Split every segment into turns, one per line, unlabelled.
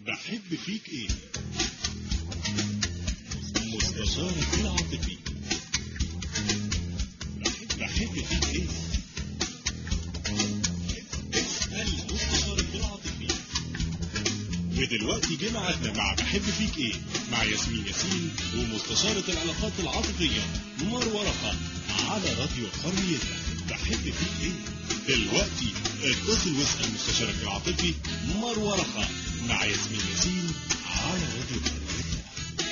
بحب فيك ايه مستشارك العاطفي بحب بحب فيك ايه اسأل مستشارك العاطفي ودلوقتي جه ميعادنا مع بحب فيك ايه مع ياسمين ياسين ومستشارة العلاقات العاطفية مروة رخا على راديو حريتنا بحب فيك ايه دلوقتي اتصل واسأل مستشارك العاطفي مروة رخا مع ياسمين ياسين على راديو حريتنا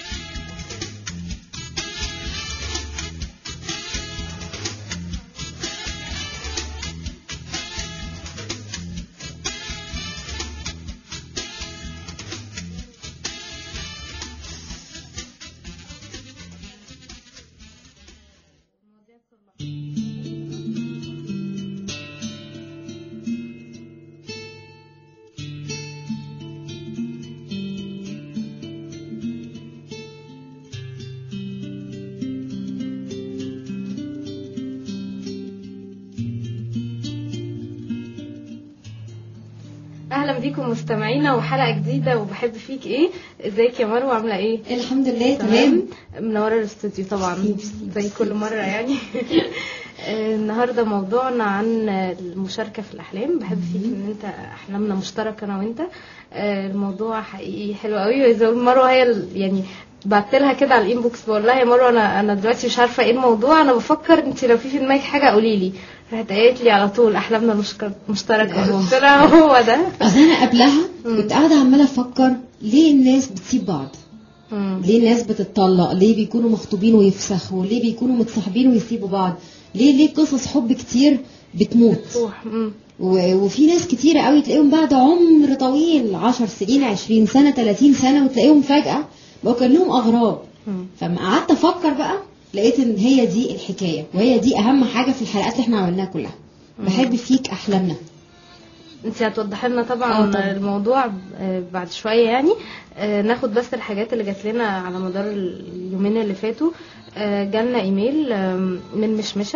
اهلا بيكم مستمعينا وحلقه جديده وبحب فيك ايه ازيك يا مروه عامله ايه
الحمد لله تمام
منوره الاستوديو طبعا زي كل مره يعني آه، النهارده موضوعنا عن المشاركه في الاحلام بحب فيك ان انت احلامنا مشتركه انا وانت آه، الموضوع حقيقي حلو قوي زي مروه هي ال- يعني بعت لها كده على الانبوكس بقول لها يا مروه انا انا دلوقتي مش عارفه ايه الموضوع انا بفكر انت لو في في دماغك حاجه قولي لي راحت قالت لي على طول احلامنا المشك- مشتركه
أيوة.
قلت لها هو ده
اصل انا قبلها
مم.
كنت قاعده عماله افكر ليه الناس بتسيب بعض
مم.
ليه الناس بتتطلق ليه بيكونوا مخطوبين ويفسخوا ليه بيكونوا متصاحبين ويسيبوا بعض ليه ليه قصص حب كتير بتموت
روح مم.
و- وفي ناس كتيرة قوي تلاقيهم بعد عمر طويل 10 سنين 20 سنة 30 سنة وتلاقيهم فجأة بقوا كأنهم أغراب
مم.
فما قعدت أفكر بقى لقيت إن هي دي الحكاية وهي دي أهم حاجة في الحلقات اللي احنا عملناها كلها بحب فيك أحلامنا
انت هتوضحي لنا
آه،
طبعا
طبعا.
الموضوع آه، بعد شويه يعني آه، ناخد بس الحاجات اللي جات لنا على مدار اليومين اللي فاتوا آه، جالنا ايميل آم، من مشمشه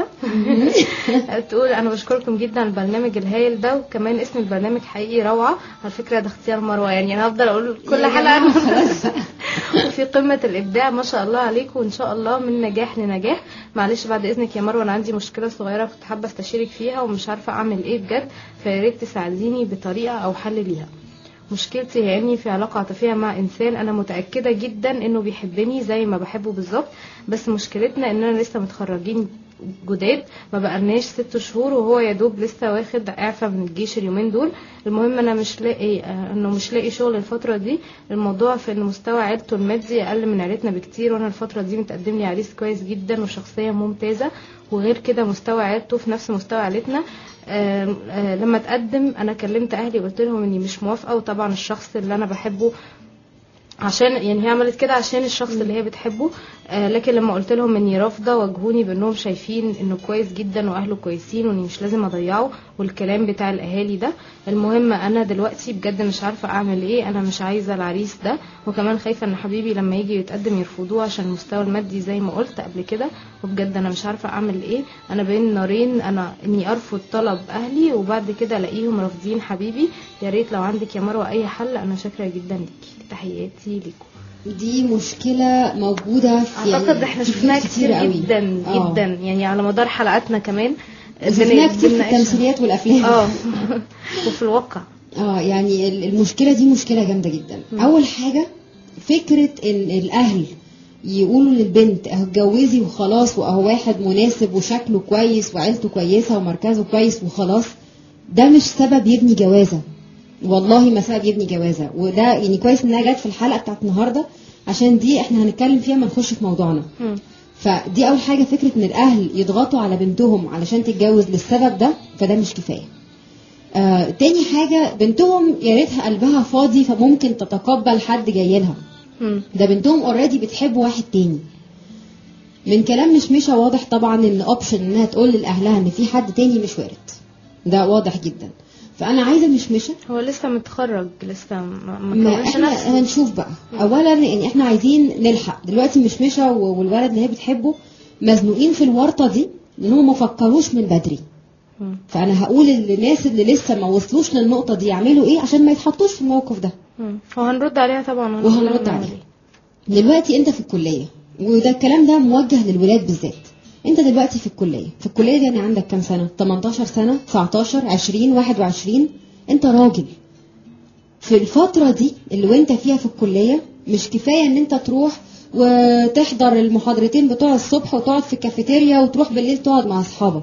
تقول انا بشكركم جدا على البرنامج الهايل ده وكمان اسم البرنامج حقيقي روعه على فكره ده اختيار مروه يعني انا هفضل اقول كل
يا
حلقه
جماعة خلاص.
وفي قمه الابداع ما شاء الله عليكم وان شاء الله من نجاح لنجاح معلش بعد اذنك يا مروه انا عندي مشكله صغيره كنت حابه استشيرك فيها ومش عارفه اعمل ايه بجد فيا ريت تساعديني بطريقه او حل ليها مشكلتي هي اني في علاقه عاطفيه مع انسان انا متاكده جدا انه بيحبني زي ما بحبه بالظبط بس مشكلتنا اننا لسه متخرجين جداد ما بقالناش ست شهور وهو يا دوب لسه واخد اعفاء من الجيش اليومين دول المهم انا مش لاقي آه، انه مش لاقي شغل الفتره دي الموضوع في ان مستوى عيلته المادي اقل من عيلتنا بكتير وانا الفتره دي متقدم لي عريس كويس جدا وشخصيه ممتازه وغير كده مستوى عيلته في نفس مستوى عيلتنا آم، آه، لما اتقدم انا كلمت اهلي وقلت لهم اني مش موافقه وطبعا الشخص اللي انا بحبه عشان يعني هي عملت كده عشان الشخص اللي هي بتحبه آه لكن لما قلت لهم اني رافضه واجهوني بانهم شايفين انه كويس جدا واهله كويسين واني مش لازم اضيعه والكلام بتاع الاهالي ده المهم انا دلوقتي بجد مش عارفه اعمل ايه انا مش عايزه العريس ده وكمان خايفه ان حبيبي لما يجي يتقدم يرفضوه عشان المستوى المادي زي ما قلت قبل كده وبجد انا مش عارفه اعمل ايه انا بين نارين انا اني ارفض طلب اهلي وبعد كده الاقيهم رافضين حبيبي يا ريت لو عندك يا مروه اي حل انا شاكره جدا ليكي تحياتي ليكم
دي مشكلة موجودة في
اعتقد احنا
في
شفناها
بيوت
كتير
قوي.
جدا
آه.
جدا يعني على مدار حلقاتنا كمان
وشفناها
بن-
كتير في
بنناقشها.
التمثيليات والأفلام
اه وفي الواقع
اه يعني ال- المشكلة دي مشكلة جامدة جدا
مم.
أول حاجة فكرة إن الأهل يقولوا للبنت اهو اتجوزي وخلاص واهو واحد مناسب وشكله كويس وعيلته كويسة ومركزه كويس وخلاص ده مش سبب يبني جوازة والله ما سبب يبني جوازة وده يعني كويس انها جت في الحلقة بتاعت النهاردة عشان دي احنا هنتكلم فيها ما نخش في موضوعنا
مم.
فدي اول حاجه فكره ان الاهل يضغطوا على بنتهم علشان تتجوز للسبب ده فده مش كفايه آه تاني حاجه بنتهم يا ريتها قلبها فاضي فممكن تتقبل حد جاي لها
مم.
ده بنتهم اوريدي بتحب واحد تاني من كلام مشمشه واضح طبعا ان اوبشن انها تقول لاهلها ان في حد تاني مش وارد ده واضح جدا فانا عايزه مشمشه
هو لسه متخرج لسه ما ما
ما
كونش
احنا
نفسه
هنشوف بقى اولا يعني احنا عايزين نلحق دلوقتي مشمشه و- والولد اللي هي بتحبه مزنوقين في الورطه دي لان هم ما فكروش من بدري
مم.
فانا هقول للناس اللي لسه ما وصلوش للنقطه دي يعملوا ايه عشان ما يتحطوش في الموقف ده
مم. وهنرد عليها طبعا ونقول لها
وهنرد
نعمل
عليها.
إيه.
دلوقتي انت في الكليه وده الكلام ده موجه للولاد بالذات انت دلوقتي في الكليه في الكليه دي يعني عندك كام سنه 18 سنه 19 20 21 انت راجل في الفتره دي اللي وانت فيها في الكليه مش كفايه ان انت تروح وتحضر المحاضرتين بتوع الصبح وتقعد في الكافيتيريا وتروح بالليل تقعد مع اصحابك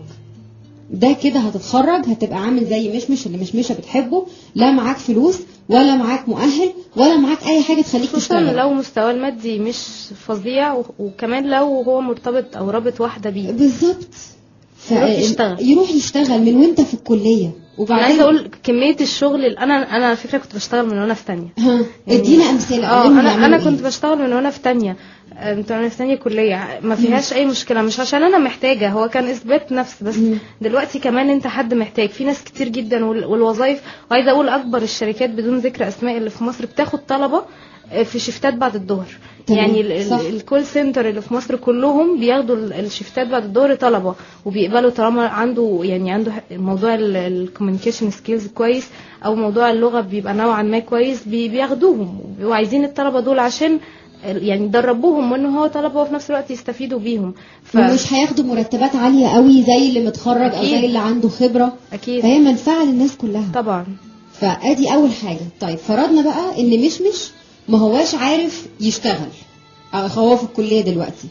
ده كده هتتخرج هتبقى عامل زي مشمش اللي مشمشه بتحبه لا معاك فلوس ولا معاك مؤهل ولا معاك اي حاجه تخليك
خصوصا
تشتغل
لو مستواه المادي مش فظيع و- وكمان لو هو مرتبط او رابط واحده بيه
بالظبط ف-
يروح يشتغل.
يروح يشتغل من وانت في الكليه
انا
وبعدين
عايزه اقول كميه الشغل اللي انا انا على فكره كنت بشتغل من وانا في تانية
ها
يعني-
ادينا امثله
اه
قولهم
انا
يعملوا
انا
إيه.
كنت بشتغل من وانا في تانية آه، من وانا في تانية كليه ما فيهاش اي مشكله مش عشان انا محتاجه هو كان اثبات نفس بس
مم.
دلوقتي كمان انت حد محتاج في ناس كتير جدا وال- والوظايف وعايزه اقول اكبر الشركات بدون ذكر اسماء اللي في مصر بتاخد طلبه آه، في شفتات بعد الظهر
تمام،
يعني ال- ال-
صح.
الكول سنتر اللي في مصر كلهم بياخدوا ال- الشفتات بعد الظهر طلبه وبيقبلوا طالما عنده يعني عنده ح- موضوع الكوميونيكيشن سكيلز كويس او موضوع اللغه بيبقى نوعا ما كويس بي- بياخدوهم وعايزين الطلبه دول عشان يعني يدربوهم وان هو طلبه وفي نفس الوقت يستفيدوا بيهم ف...
ومش هياخدوا مرتبات عاليه قوي زي اللي متخرج او
أكيد.
زي اللي عنده خبره
اكيد
فهي منفعه للناس كلها
طبعا
فادي اول حاجه طيب فرضنا بقى ان مشمش ما هواش عارف يشتغل أو هو في الكليه دلوقتي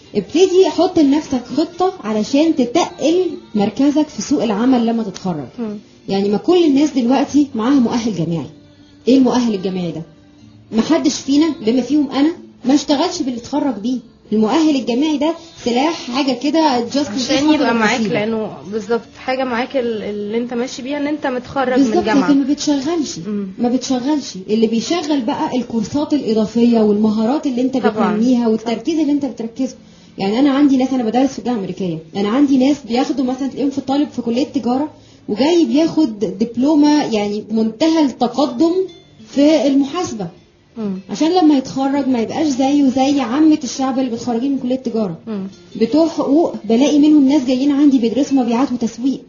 ابتدي حط لنفسك خطه علشان تتقل مركزك في سوق العمل لما تتخرج
مم.
يعني ما كل الناس دلوقتي معاها مؤهل جامعي ايه المؤهل الجامعي ده محدش فينا بما فيهم انا ما اشتغلش باللي اتخرج بيه المؤهل الجامعي ده سلاح حاجه كده جاست
عشان يبقى معاك لانه بالظبط حاجه معاك ال- اللي انت ماشي بيها ان انت متخرج من
بالظبط
الجامعه
لكن ما بتشغلش
مم.
ما بتشغلش اللي بيشغل بقى الكورسات الاضافيه والمهارات اللي انت
طبعاً.
بتنميها والتركيز اللي انت بتركزه يعني انا عندي ناس انا بدرس في الجامعه الامريكيه انا عندي ناس بياخدوا مثلا تلاقيهم في طالب في كليه تجاره وجاي بياخد دبلومه يعني منتهى التقدم في المحاسبه
مم.
عشان لما يتخرج ما يبقاش زيه زي عامه الشعب اللي متخرجين من كليه تجاره
مم.
بتوع حقوق بلاقي منهم ناس جايين عندي بيدرسوا مبيعات وتسويق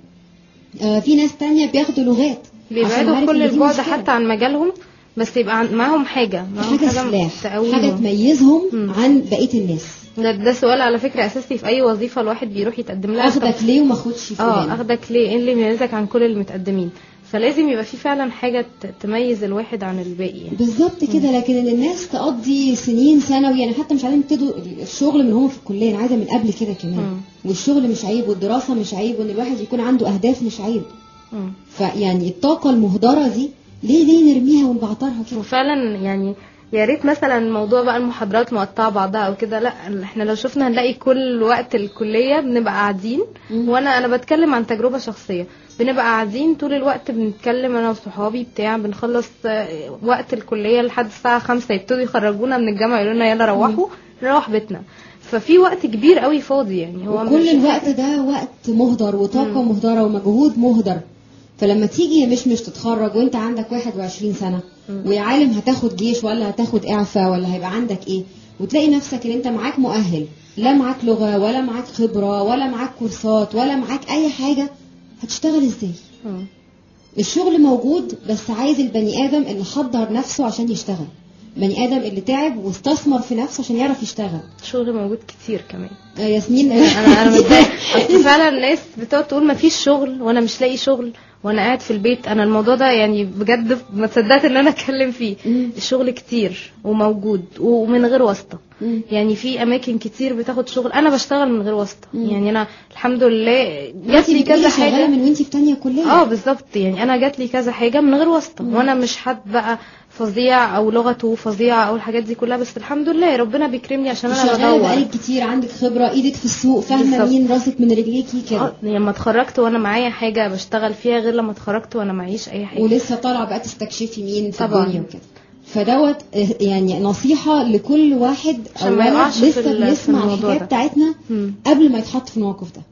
آه في ناس تانية بياخدوا لغات عشان
بيبعدوا
عارف
كل
إن دي
البعد
مشكلة.
حتى عن مجالهم بس يبقى عن- معاهم حاجه معاهم
حاجة سلاح
تقويهم.
حاجة تميزهم
مم.
عن بقية الناس
ده, ده سؤال على فكره اساسي في اي وظيفه الواحد بيروح يتقدم لها
اخدك ليه وما اخدش
اه
فلان
اخدك ليه ايه اللي يميزك عن كل المتقدمين فلازم يبقى في فعلا حاجه ت- تميز الواحد عن الباقي يعني.
بالظبط كده لكن ان الناس تقضي سنين ثانوي يعني حتى مش عايزين يبتدوا الشغل من هم في الكليه انا عايزه من قبل كده كمان
مم.
والشغل مش عيب والدراسه مش عيب وان الواحد يكون عنده اهداف مش عيب
مم.
فيعني الطاقه المهدره دي ليه ليه نرميها ونبعترها كده
وفعلا يعني يا ريت مثلا موضوع بقى المحاضرات مقطعه بعضها او كده لا احنا لو شفنا هنلاقي كل وقت الكليه بنبقى قاعدين
مم.
وانا انا بتكلم عن تجربه شخصيه بنبقى قاعدين طول الوقت بنتكلم انا وصحابي بتاع بنخلص آه، وقت الكليه لحد الساعه خمسة يبتدوا يخرجونا من الجامعه يقولوا لنا يلا روحوا نروح بيتنا ففي وقت كبير قوي فاضي يعني هو
وكل
مش-
الوقت ده وقت مهدر وطاقة مهدرة ومجهود مهدر فلما تيجي يا مش مش تتخرج وانت عندك 21 سنة ويا عالم هتاخد جيش ولا هتاخد اعفاء ولا هيبقى عندك ايه وتلاقي نفسك ان انت معاك مؤهل لا معاك لغة ولا معاك خبرة ولا معاك كورسات ولا معاك اي حاجة هتشتغل ازاي
مم.
الشغل موجود بس عايز البني ادم اللي حضر نفسه عشان يشتغل بني ادم اللي تعب واستثمر في نفسه عشان يعرف يشتغل
شغل موجود كتير كمان
آه، ياسمين
انا انا متضايقه اصل فعلا الناس بتقعد تقول ما فيش شغل وانا مش لاقي شغل وانا قاعد في البيت انا الموضوع ده يعني بجد ما تصدقت ان انا اتكلم فيه
مم.
الشغل كتير وموجود ومن غير واسطه
مم.
يعني في اماكن كتير بتاخد شغل انا بشتغل من غير واسطه
مم.
يعني انا الحمد لله جات
انتي
لي
بتقولي
كذا
شغالة
حاجه
من وانتي في تانية كلية
اه بالظبط يعني انا جات لي كذا حاجه من غير واسطه وانا مش حد بقى فظيع او لغته فظيعه او الحاجات دي كلها بس الحمد لله ربنا بيكرمني عشان انا
شغالة
بدور
بقالك كتير عندك خبرة ايدك في السوق فاهمة
بالظبط.
مين راسك من رجليكي كده
اه لما اتخرجت وانا معايا حاجه بشتغل فيها غير لما اتخرجت وانا معيش اي حاجه
ولسه طالعة بقى تستكشفي مين في
طبعاً.
الدنيا وكده فدوت اه، يعني نصيحة لكل واحد
عشان
او
ما
ولد
يقعش في
لسه
ال- في
بيسمع
الموضوع
الحكاية
ده.
بتاعتنا
مم.
قبل ما يتحط في الموقف ده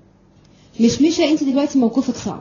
مش مش انت دلوقتي موقفك صعب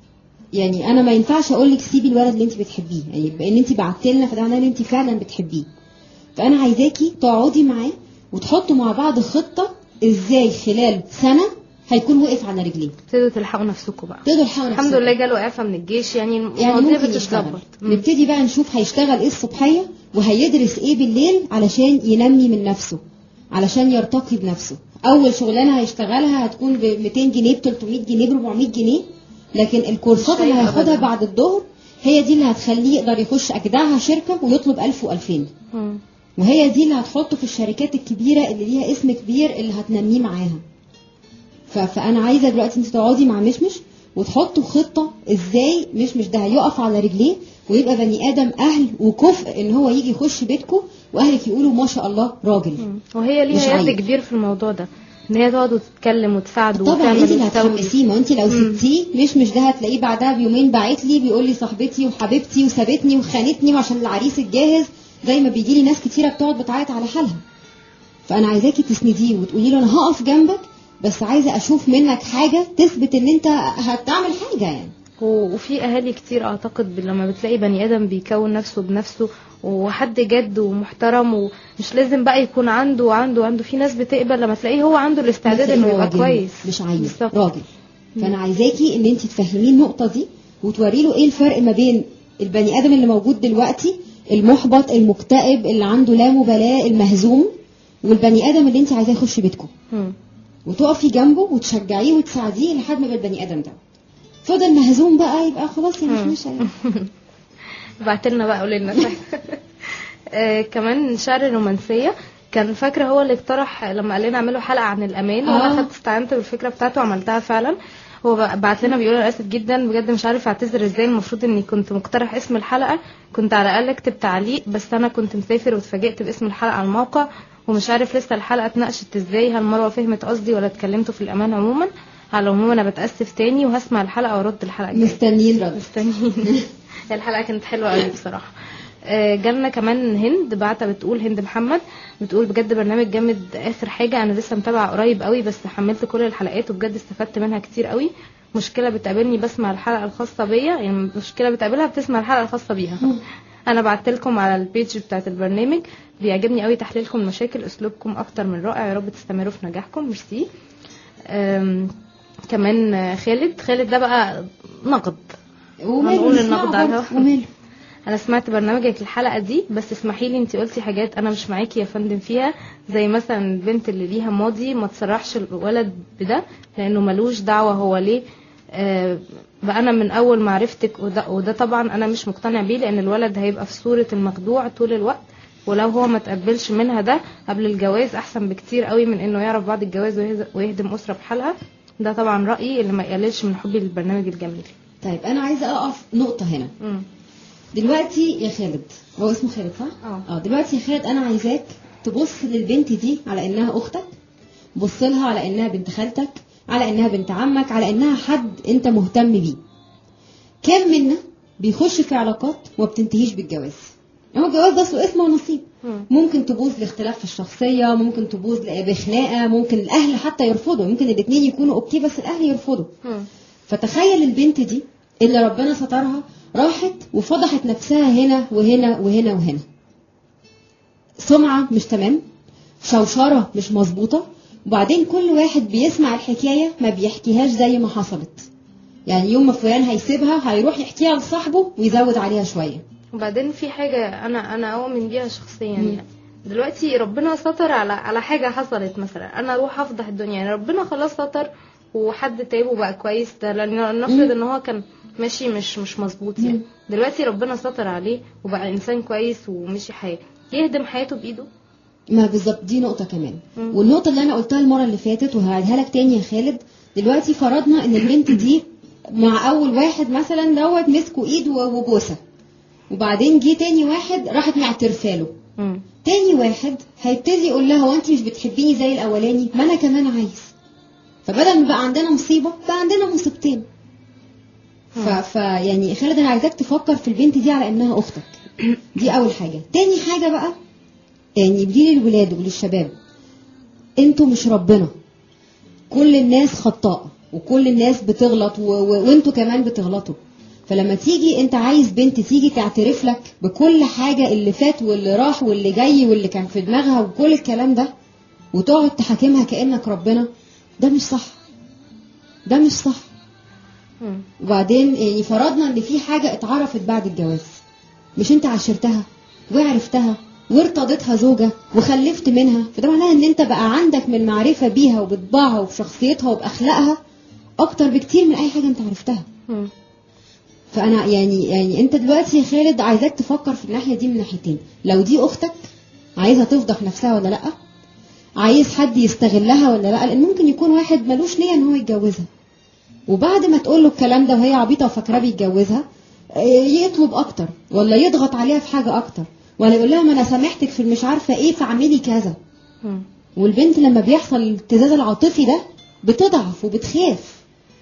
يعني انا ما ينفعش اقول لك سيبي الولد اللي انت بتحبيه يعني بان انت بعتي لنا فده معناه ان انت فعلا بتحبيه فانا عايزاكي تقعدي معاه وتحطوا مع بعض خطه ازاي خلال سنه هيكون وقف على رجليه
ابتدوا تلحقوا نفسكم بقى
تقدروا تحاول
الحمد لله جاله اعفاء من الجيش يعني
يعني
المواضيع
ممكن يشتغل
بتتظبط مم.
نبتدي بقى نشوف هيشتغل ايه الصبحيه وهيدرس ايه بالليل علشان ينمي من نفسه علشان يرتقي بنفسه اول شغلانه هيشتغلها هتكون ب 200 جنيه ب 300 جنيه ب 400 جنيه لكن الكورسات
مش
اللي
هيبقى
هياخدها
أبداً.
بعد الظهر هي دي اللي هتخليه يقدر يخش اجدعها شركه ويطلب 1000 و2000
مم.
وهي دي اللي هتحطه في الشركات الكبيره اللي ليها اسم كبير اللي هتنميه معاها ف- فانا عايزه دلوقتي انت تقعدي مع مشمش وتحطوا خطه ازاي مشمش ده هيقف على رجليه ويبقى بني ادم اهل وكفء ان هو يجي يخش بيتكم واهلك يقولوا ما شاء الله راجل
مم. وهي
مش
ليها يد
عيب.
كبير في الموضوع ده ان هي تقعد وتتكلم وتساعده
طبعا
وتعمل
انت اللي
وتسوي.
هتحمسيه ما انت لو
مم.
سبتيه مش مش ده هتلاقيه بعدها بيومين باعت لي بيقول لي صاحبتي وحبيبتي وسابتني وخانتني وعشان العريس الجاهز زي ما بيجي لي ناس كتيره بتقعد بتعيط على حالها فانا عايزاكي تسنديه وتقولي له انا هقف جنبك بس عايزه اشوف منك حاجه تثبت ان انت هتعمل حاجه يعني
و- وفي اهالي كتير اعتقد ب- لما بتلاقي بني ادم بيكون نفسه بنفسه وحد جد ومحترم ومش لازم بقى يكون عنده وعنده وعنده في ناس بتقبل لما تلاقيه هو عنده الاستعداد
بس
انه
هو
يبقى
راجل،
كويس
مش عيل
بالظبط.
راجل فانا عايزاكي ان انت تفهميه النقطه دي وتوري له ايه الفرق ما بين البني ادم اللي موجود دلوقتي المحبط المكتئب اللي عنده لا مبالاه المهزوم والبني ادم اللي انت عايزاه يخش بيتكم
مم.
وتقفي جنبه وتشجعيه وتساعديه لحد ما يبقى البني ادم ده فضل مهزوم بقى يبقى خلاص يعني
مم.
مش يعني.
بعت لنا بقى قولي لنا آه كمان شعر الرومانسيه كان فاكره هو اللي اقترح لما قال لنا اعملوا حلقه عن الامان
آه.
وانا خدت استعنت بالفكره بتاعته وعملتها فعلا هو بقى- بعت لنا بيقول انا اسف جدا بجد مش عارف اعتذر ازاي المفروض اني كنت مقترح اسم الحلقه كنت على الاقل اكتب تعليق بس انا كنت مسافر واتفاجئت باسم الحلقه على الموقع ومش عارف لسه الحلقه اتناقشت ازاي هل مروه فهمت قصدي ولا اتكلمتوا في الامان عموما على العموم انا بتاسف تاني وهسمع الحلقه وارد الحلقه الجايه
مستنيين رد
مستنيين الحلقه كانت حلوه قوي بصراحه آه، جالنا كمان هند بعتة بتقول هند محمد بتقول بجد برنامج جامد اخر حاجه انا لسه متابعه قريب قوي بس حملت كل الحلقات وبجد استفدت منها كتير قوي مشكله بتقابلني بسمع الحلقه الخاصه بيا يعني مشكله بتقابلها بتسمع الحلقه الخاصه بيها انا بعت لكم على البيج بتاعت البرنامج بيعجبني قوي تحليلكم المشاكل اسلوبكم اكتر من رائع يا رب تستمروا في نجاحكم ميرسي أم، كمان آه، خالد خالد ده بقى نقد
وماله
هنقول
نسمعه
النقد على
برضه،
الهوا.
وماله
انا سمعت برنامجك الحلقه دي بس اسمحي لي انت قلتي حاجات انا مش معاكي يا فندم فيها زي مثلا البنت اللي ليها ماضي ما تصرحش الولد بده لانه ملوش دعوه هو ليه آه بقى انا من اول ما عرفتك وده, وده طبعا انا مش مقتنع بيه لان الولد هيبقى في صوره المخدوع طول الوقت ولو هو ما تقبلش منها ده قبل الجواز احسن بكتير قوي من انه يعرف بعد الجواز ويهز- ويهدم اسره بحالها ده طبعا رايي اللي ما يقللش من حبي للبرنامج الجميل
طيب انا عايزه اقف نقطه هنا
مم.
دلوقتي يا خالد هو اسمه خالد صح؟
اه.
اه دلوقتي يا خالد انا عايزاك تبص للبنت دي على انها اختك بص لها على انها بنت خالتك على انها بنت عمك على انها حد انت مهتم بيه كام منا بيخش في علاقات وما بتنتهيش بالجواز هو الجواز ده اصله اسم ونصيب
مم.
ممكن تبوظ لاختلاف في الشخصيه ممكن تبوظ بخناقه ممكن الاهل حتى يرفضوا ممكن الاثنين يكونوا اوكي بس الاهل يرفضوا
مم.
فتخيل البنت دي اللي ربنا سترها راحت وفضحت نفسها هنا وهنا وهنا وهنا سمعة مش تمام شوشرة مش مظبوطة وبعدين كل واحد بيسمع الحكاية ما بيحكيهاش زي ما حصلت يعني يوم ما فلان هيسيبها هيروح يحكيها لصاحبه ويزود عليها شوية
وبعدين في حاجة أنا أنا أؤمن بيها شخصيا
مم.
يعني دلوقتي ربنا ستر على على حاجة حصلت مثلا أنا أروح أفضح الدنيا يعني ربنا خلاص ستر وحد تاب وبقى كويس ده لأن نفرض
مم.
إن هو كان ماشي مش مش مظبوط يعني
مم.
دلوقتي ربنا ستر عليه وبقى إنسان كويس ومشي حياة يهدم حياته بإيده
ما بالظبط دي نقطة كمان
مم.
والنقطة اللي أنا قلتها المرة اللي فاتت وهعيدها لك تاني يا خالد دلوقتي فرضنا إن البنت دي مع أول واحد مثلا دوت مسكوا إيد و- وبوسة وبعدين جه تاني واحد راحت معترفاله
مم.
تاني واحد هيبتدي يقول لها هو انت مش بتحبيني زي الاولاني ما انا كمان عايز فبدل ما بقى عندنا مصيبه بقى عندنا مصيبتين ف... ف يعني خالد انا عايزاك تفكر في البنت دي على انها اختك دي اول حاجه تاني حاجه بقى يعني دي للولاد وللشباب انتوا مش ربنا كل الناس خطاء وكل الناس بتغلط و... و... وانتوا كمان بتغلطوا فلما تيجي انت عايز بنت تيجي تعترف لك بكل حاجة اللي فات واللي راح واللي جاي واللي كان في دماغها وكل الكلام ده وتقعد تحاكمها كأنك ربنا ده مش صح ده مش صح
مم.
وبعدين يعني فرضنا ان في حاجة اتعرفت بعد الجواز مش انت عشرتها وعرفتها وارتضيتها زوجة وخلفت منها فده معناها ان انت بقى عندك من معرفة بيها وبطباعها وبشخصيتها وبأخلاقها اكتر بكتير من اي حاجة انت عرفتها
مم.
فانا يعني يعني انت دلوقتي يا خالد عايزاك تفكر في الناحية دي من ناحيتين لو دي اختك عايزها تفضح نفسها ولا لا عايز حد يستغلها ولا لا لان ممكن يكون واحد ملوش نية ان هو يتجوزها وبعد ما تقول له الكلام ده وهي عبيطه وفاكراه بيتجوزها آه، يطلب اكتر ولا يضغط عليها في حاجه اكتر ولا يقول لها ما انا سامحتك في مش عارفه ايه فاعملي كذا
مم.
والبنت لما بيحصل الابتزاز العاطفي ده بتضعف وبتخاف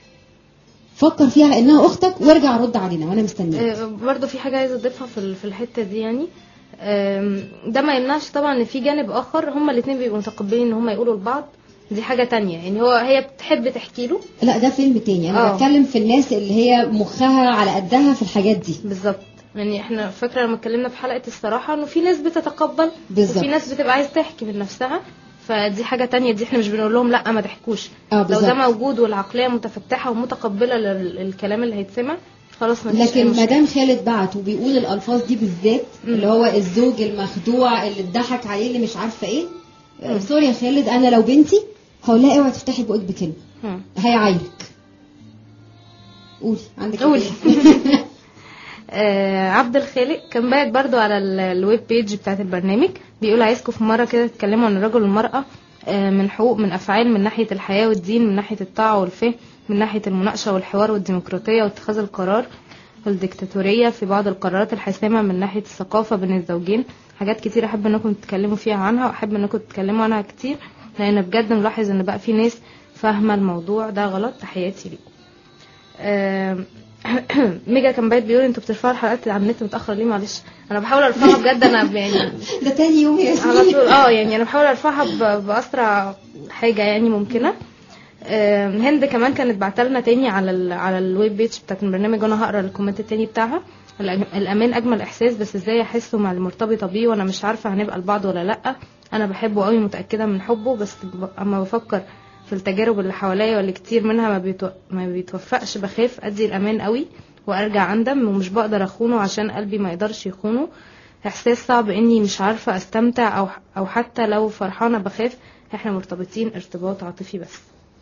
فكر فيها على انها اختك وارجع رد علينا وانا مستنياك
آه، برضو في حاجة عايزة اضيفها في ال- في الحتة دي يعني آم، ده ما يمنعش طبعا ان في جانب اخر هما الاتنين بيبقوا متقبلين ان هما يقولوا لبعض دي حاجة تانية يعني هو هي بتحب تحكي له
لا ده فيلم تاني انا
آه.
بتكلم في الناس اللي هي مخها على قدها في الحاجات دي
بالظبط يعني احنا فاكره لما اتكلمنا في حلقه الصراحه انه في ناس بتتقبل
بالظبط.
وفي ناس بتبقى عايز تحكي من نفسها فدي حاجه تانية دي احنا مش بنقول لهم لا ما تحكوش
اه
لو ده
بالظبط
موجود والعقليه متفتحه ومتقبله للكلام اللي هيتسمع خلاص ما فيش أي
لكن
مشكلة.
مدام خالد بعت وبيقول الالفاظ دي بالذات
مم.
اللي هو الزوج المخدوع اللي اتضحك عليه اللي مش عارفه ايه آه،
مم.
سوري يا خالد انا لو بنتي هقول لها اوعي تفتحي بقك بكلمه
مم.
هيعايرك قولي عندك
قولي.
إيه؟
آه عبد الخالق كان باعت برضو على ال- الويب بيج بتاعت البرنامج بيقول عايزكم في مرة كده تتكلموا عن الرجل والمرأة آه من حقوق من أفعال من ناحية الحياة والدين من ناحية الطاعة والفهم من ناحية المناقشة والحوار والديمقراطية واتخاذ القرار والديكتاتورية في بعض القرارات الحاسمة من ناحية الثقافة بين الزوجين حاجات كتير أحب إنكم تتكلموا فيها عنها وأحب إنكم تتكلموا عنها كتير لأن بجد ملاحظ إن بقى في ناس فاهمة الموضوع ده غلط تحياتي ليكم آم، ميجا كان بايت بيقول انتوا بترفعوا الحلقات على النت متاخر ليه معلش انا بحاول ارفعها بجد انا يعني
ده تاني يوم يا
على
ياسمين
طول اه يعني انا بحاول ارفعها ب- باسرع حاجه يعني ممكنه آم، هند كمان كانت بعتلنا تاني على ال على الويب بيج بتاعت البرنامج وانا هقرا الكومنت التاني بتاعها الأج- الامان اجمل احساس بس ازاي احسه مع المرتبطه بيه وانا مش عارفه هنبقى لبعض ولا لا انا بحبه قوي متاكده من حبه بس ب- اما بفكر في التجارب اللي حواليا واللي كتير منها ما, بيتو... ما بيتوفقش بخاف ادي الامان قوي وارجع اندم ومش بقدر اخونه عشان قلبي ما يقدرش يخونه احساس صعب اني مش عارفه استمتع او او حتى لو فرحانه بخاف احنا مرتبطين ارتباط عاطفي بس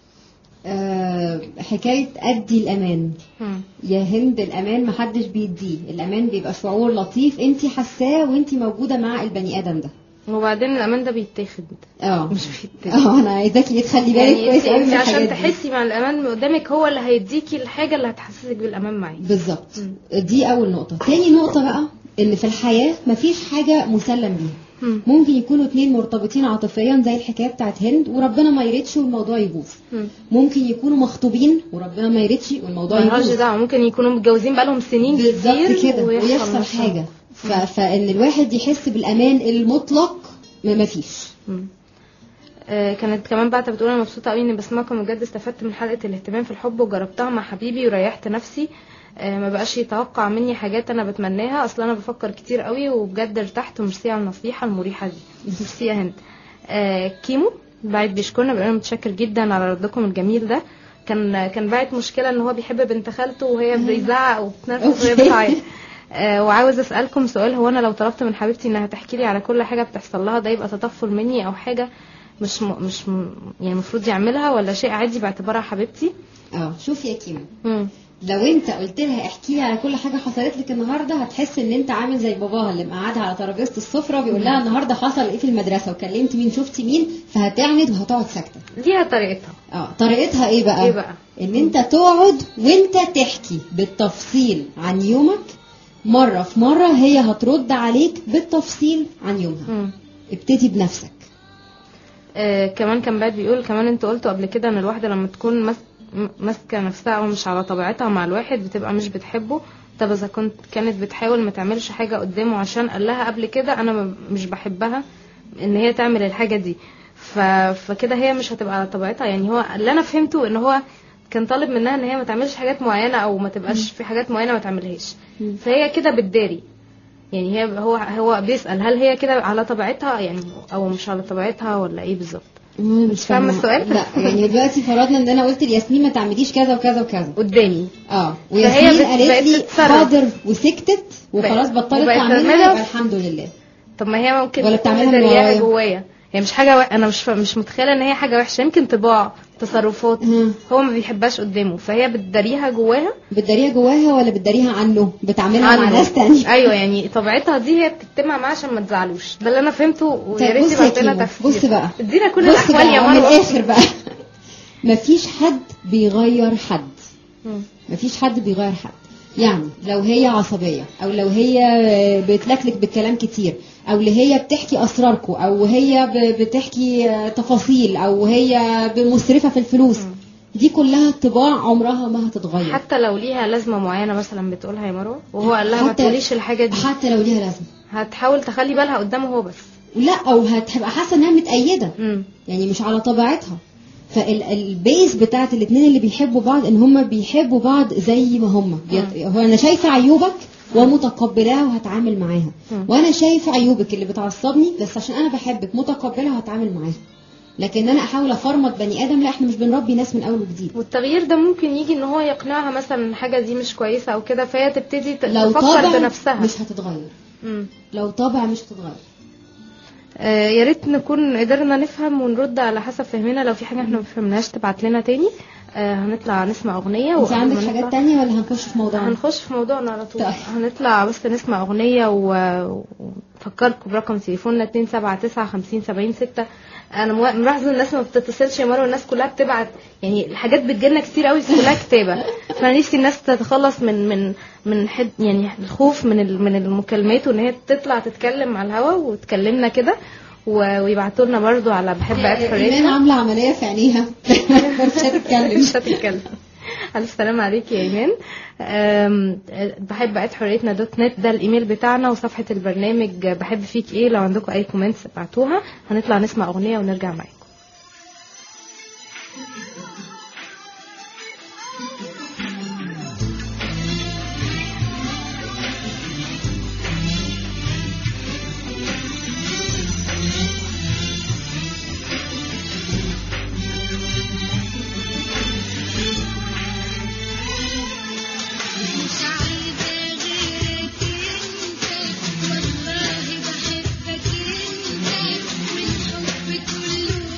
آه، حكايه ادي الامان
مم.
يا هند الامان محدش بيديه الامان بيبقى شعور لطيف انت حاساه وانت موجوده مع البني ادم ده
وبعدين الامان ده بيتاخد
اه
مش بيتاخد
اه انا عايزاكي تخلي بالك
يعني
كويس
انت,
قوي
انت
من
عشان
الحاجات دي.
تحسي مع الامان اللي قدامك هو اللي هيديكي الحاجه اللي هتحسسك بالامان معاه
بالظبط
مم.
دي اول نقطه تاني نقطه بقى ان في الحياه مفيش حاجه مسلم بيها
مم.
ممكن يكونوا اتنين مرتبطين عاطفيا زي الحكايه بتاعت هند وربنا ما يردش والموضوع يبوظ
مم.
ممكن يكونوا مخطوبين وربنا ما يردش والموضوع
ملهاش
يبوظ
دعوه ممكن يكونوا متجوزين بقالهم سنين
بالظبط
كتير
كده ويحصل
مثلاً.
حاجه ف... فان الواحد يحس بالامان المطلق ما مفيش
مم. آه، كانت كمان بعد بتقول انا مبسوطه قوي اني بسمعكم بجد استفدت من حلقه الاهتمام في الحب وجربتها مع حبيبي وريحت نفسي آه، ما بقاش يتوقع مني حاجات انا بتمناها اصلا انا بفكر كتير قوي وبجد ارتحت وميرسي على النصيحه المريحه دي ميرسي يا هند آه، كيمو بعد بيشكرنا بيقول أنا متشكر جدا على ردكم الجميل ده كان كان باعت مشكله ان هو بيحب بنت خالته وهي بيزعق وبتنرفز وهي
أوكي.
بتعيط آه، وعاوز اسالكم سؤال هو انا لو طلبت من حبيبتي انها تحكي لي على كل حاجه بتحصل لها ده يبقى تطفل مني او حاجه مش م... مش م... يعني المفروض يعملها ولا شيء عادي باعتبارها حبيبتي
اه شوف يا كيمو
مم.
لو انت قلت لها احكي لي على كل حاجه حصلت لك النهارده هتحس ان انت عامل زي باباها اللي مقعدها على ترابيزه السفره بيقول لها النهارده حصل ايه في المدرسه وكلمت مين شفتي مين فهتعند وهتقعد ساكته
ليها طريقتها
اه طريقتها ايه بقى
ايه بقى
ان انت تقعد وانت تحكي بالتفصيل عن يومك مره في مره هي هترد عليك بالتفصيل عن يومها
مم.
ابتدي بنفسك
آه كمان كان بعد بيقول كمان انتوا قلتوا قبل كده ان الواحده لما تكون مس... م- ماسكه نفسها او مش على طبيعتها مع الواحد بتبقى مش بتحبه طب اذا كنت كانت بتحاول ما تعملش حاجه قدامه عشان قال لها قبل كده انا م- مش بحبها ان هي تعمل الحاجه دي ف... فكده هي مش هتبقى على طبيعتها يعني هو اللي انا فهمته ان هو كان طالب منها ان هي ما تعملش حاجات معينه او ما تبقاش في حاجات معينه ما تعملهاش
مم.
فهي كده بتداري يعني هي هو هو بيسأل هل هي كده على طبيعتها يعني او مش على طبيعتها ولا ايه بالظبط
أنا
مش فاهمة السؤال؟
لا يعني دلوقتي فرضنا ان انا قلت لياسمين ما تعمليش كذا وكذا وكذا
قدامي
اه
فهي
وياسمين
بت-
قالت
بقت
لي
تتصرف.
حاضر وسكتت وخلاص
بقت-
بطلت
وبقت
تعملها
تعملها.
يبقى الحمد لله
طب ما هي ممكن
ولا
تكون
بتعملها من
مدارياها
ورايا؟
جوايا هي مش حاجه و... انا مش ف... مش متخيله ان هي حاجه وحشه يمكن طباع تصرفات
مم.
هو ما بيحبهاش قدامه فهي بتداريها جواها
بتداريها جواها ولا بتداريها عنه بتعملها مع
عنه.
ناس تانية
ايوه يعني طبيعتها دي هي بتجتمع معاه عشان ما تزعلوش ده اللي انا فهمته ويا
طيب
ريت
بص يا
تبعت لنا
كيمو
تفسير
بص بقى
ادينا كل
بص
الاحوال يا
بقى من
مروه
الاخر بقى مفيش حد بيغير حد
مم.
مفيش حد بيغير حد يعني لو هي عصبية او لو هي بتلكلك بالكلام كتير او اللي هي بتحكي اسراركم او هي ب- بتحكي تفاصيل او هي مسرفة في الفلوس دي كلها طباع عمرها ما هتتغير
حتى لو ليها لازمه معينه مثلا بتقولها يا مروه وهو قال لها ما
حتى-
تقوليش الحاجه دي
حتى لو ليها لازمة
هتحاول تخلي بالها قدامه هو بس
لا او هتبقى حاسة انها متأيدة
امم
يعني مش على طبيعتها فالبيس بتاعت الاثنين اللي بيحبوا بعض ان هما بيحبوا بعض زي ما هما بيت... هو انا شايفه عيوبك ومتقبلاها وهتعامل معاها
مم.
وانا شايفه عيوبك اللي بتعصبني بس عشان انا بحبك متقبلها وهتعامل معاها لكن انا احاول افرمط بني ادم لا احنا مش بنربي ناس من اول وجديد
والتغيير ده ممكن يجي ان هو يقنعها مثلا ان الحاجه دي مش كويسه او كده فهي تبتدي ت-
لو
تفكر
طبع
بنفسها
مش هتتغير
مم.
لو طبع مش هتتغير
آه يا ريت نكون قدرنا نفهم ونرد على حسب فهمنا لو في حاجه احنا ما فهمناش تبعت لنا تاني آه هنطلع نسمع اغنيه
انت
وقبل ما
عندك
نطلع-
حاجات تانية ولا هنخش في موضوعنا
هنخش في موضوعنا على طول
طيب.
هنطلع بس نسمع اغنيه و- ونفكركم برقم تليفوننا 279 50 70 6 انا موا- ملاحظه الناس ما بتتصلش يا مروه الناس كلها بتبعت يعني الحاجات بتجيلنا كتير قوي بس كلها كتابه فانا نفسي الناس تتخلص من من من حد يعني الخوف من ال- من المكالمات وان هي تطلع تتكلم على الهوا وتكلمنا كده و- ويبعتوا لنا برضو على بحب عيد
ايمان
حريتها
عامله عمليه في عينيها مش هتتكلم
مش هتتكلم الف سلام عليك يا ايمان أم، بحب عيد حريتنا دوت نت ده الايميل بتاعنا وصفحه البرنامج بحب فيك ايه لو عندكم اي كومنتس ابعتوها هنطلع نسمع اغنيه ونرجع معاكم
مش عايزة غيرك انت والله بحبك انت والحب كله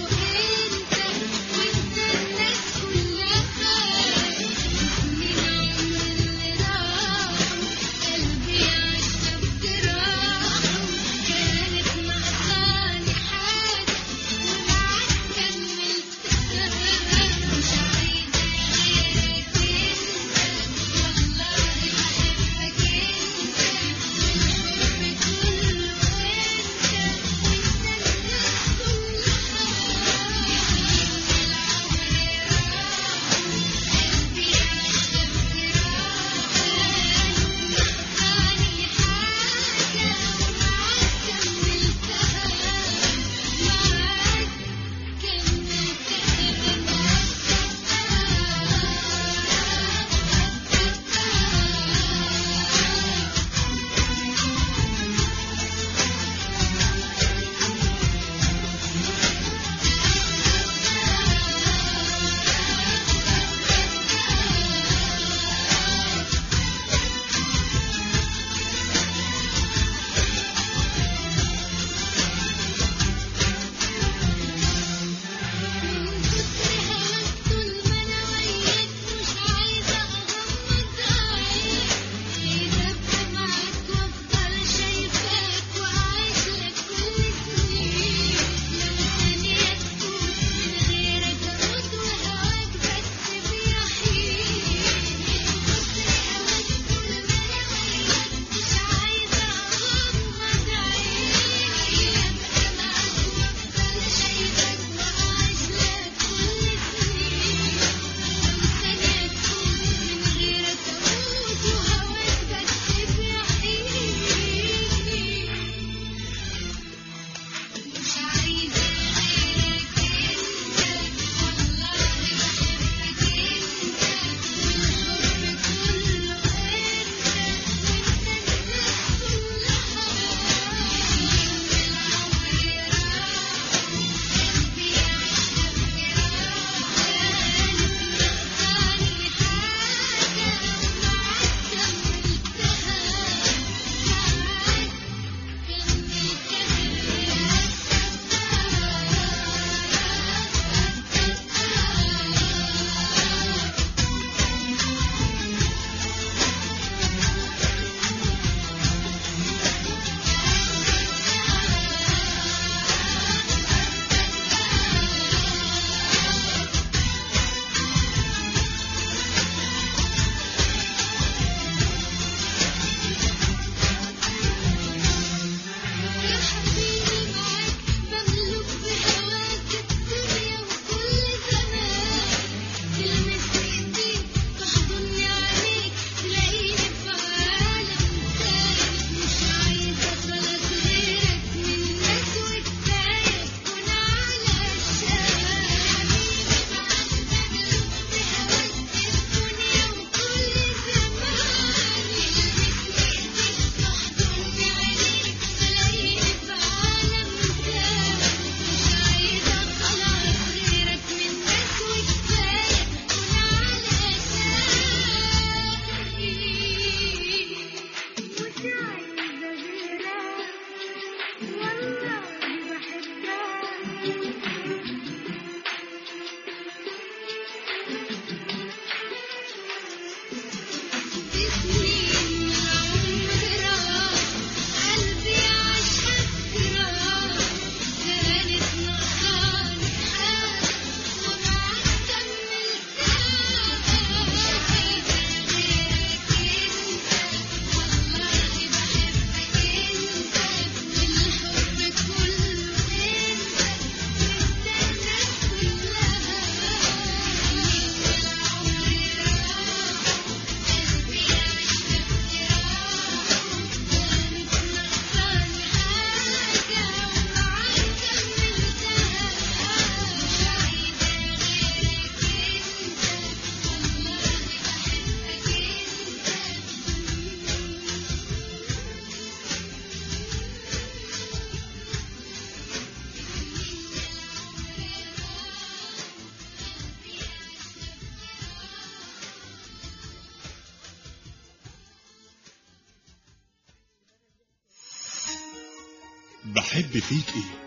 بحب فيك ايه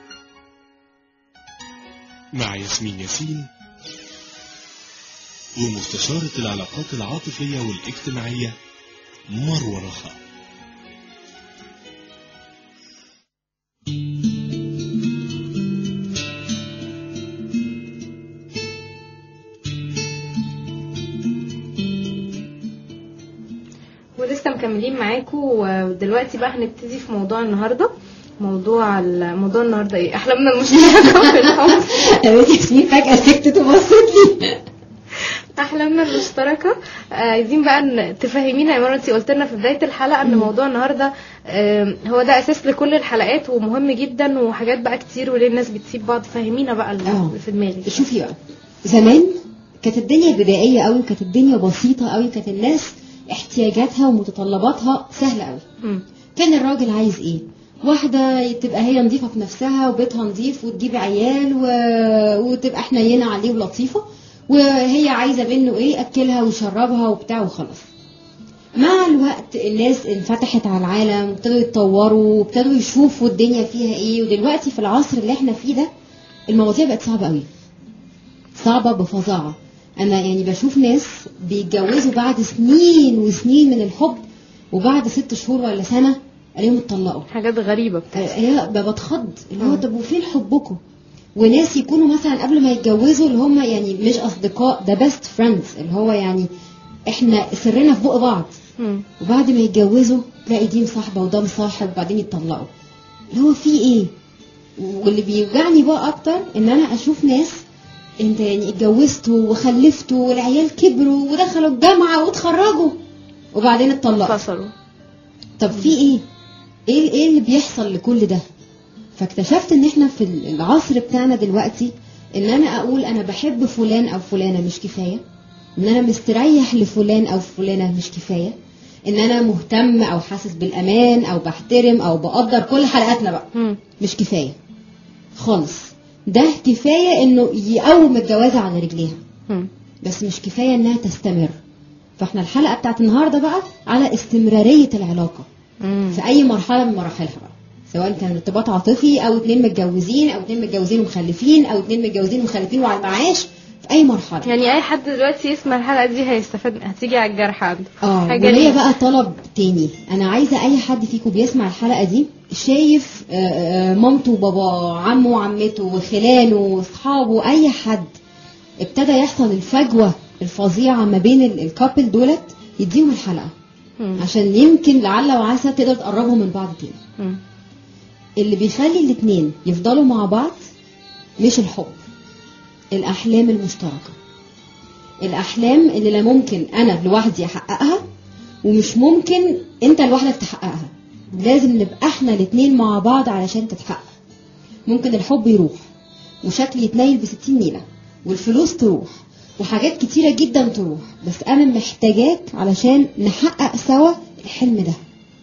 مع ياسمين ياسين ومستشارة العلاقات العاطفية والاجتماعية مروة رخاء
ولسه مكملين معاكم ودلوقتي بقى هنبتدي في موضوع النهارده موضوع ال- موضوع النهارده ايه احلامنا المشتركه في الحب
قالت ياسمين فجأة سكتت وبصت لي
احلامنا المشتركه آه، عايزين بقى ن- تفهمينا يا مروه انت قلت لنا في بدايه الحلقه ان موضوع النهارده آم، هو ده اساس لكل الحلقات ومهم جدا وحاجات بقى كتير وليه الناس بتسيب بعض فهمينا بقى اللي
آه.
اللي في دماغك
شوفي بقى زمان كانت الدنيا بدائية قوي وكانت الدنيا بسيطة قوي كانت الناس احتياجاتها ومتطلباتها سهلة قوي
مم.
كان الراجل عايز ايه واحدة تبقى هي نظيفة في نفسها وبيتها نظيف وتجيب عيال و... وتبقى حنينة عليه ولطيفة وهي عايزة منه ايه اكلها ويشربها وبتاع وخلاص مع الوقت الناس انفتحت على العالم وابتدوا يتطوروا وابتدوا يشوفوا الدنيا فيها ايه ودلوقتي في العصر اللي احنا فيه ده المواضيع بقت صعبة قوي صعبة بفظاعة انا يعني بشوف ناس بيتجوزوا بعد سنين وسنين من الحب وبعد ست شهور ولا سنة عليهم اتطلقوا
حاجات غريبه بتاعت
هي ب- بتخض اللي هو
مم.
طب وفين حبكم وناس يكونوا مثلا قبل ما يتجوزوا اللي هم يعني مش اصدقاء ده بيست فريندز اللي هو يعني احنا سرنا في بق بعض
مم.
وبعد ما يتجوزوا تلاقي دي مصاحبه وده مصاحب وبعدين يتطلقوا اللي هو في ايه واللي بيوجعني بقى اكتر ان انا اشوف ناس انت يعني اتجوزتوا وخلفتوا والعيال كبروا ودخلوا الجامعه واتخرجوا وبعدين اتطلقوا
فصلوا
طب في ايه ايه ايه اللي بيحصل لكل ده فاكتشفت ان احنا في العصر بتاعنا دلوقتي ان انا اقول انا بحب فلان او فلانه مش كفايه ان انا مستريح لفلان او فلانه مش كفايه ان انا مهتم او حاسس بالامان او بحترم او بقدر كل حلقاتنا بقى
مم.
مش كفايه خالص ده كفايه انه يقوم الجوازه على رجليها
مم.
بس مش كفايه انها تستمر فاحنا الحلقه بتاعت النهارده بقى على استمراريه العلاقه
مم.
في اي مرحله من مراحلها بقى سواء كان ارتباط عاطفي او اتنين متجوزين او اتنين متجوزين ومخلفين او اتنين متجوزين ومخلفين وعلى المعاش في اي مرحله
يعني اي حد دلوقتي يسمع الحلقه دي هيستفاد هتيجي على الجرح عنده
اه
حاجه
وليا
ليه؟
بقى طلب تاني انا عايزه اي حد فيكم بيسمع الحلقه دي شايف آه، آه، مامته وباباه عمه وعمته وخلاله واصحابه اي حد ابتدى يحصل الفجوه الفظيعه ما بين ال- الكابل دولت يديهم الحلقه
مم.
عشان يمكن لعل وعسى تقدر تقربهم من بعض تاني
مم.
اللي بيخلي الاتنين يفضلوا مع بعض مش الحب الأحلام المشتركة الأحلام اللي لا ممكن أنا لوحدي أحققها ومش ممكن أنت لوحدك تحققها لازم نبقى احنا الاتنين مع بعض علشان تتحقق ممكن الحب يروح وشكل يتنيل بستين نيلة والفلوس تروح وحاجات كتيرة جدا تروح بس أنا محتاجاك علشان نحقق سوا الحلم ده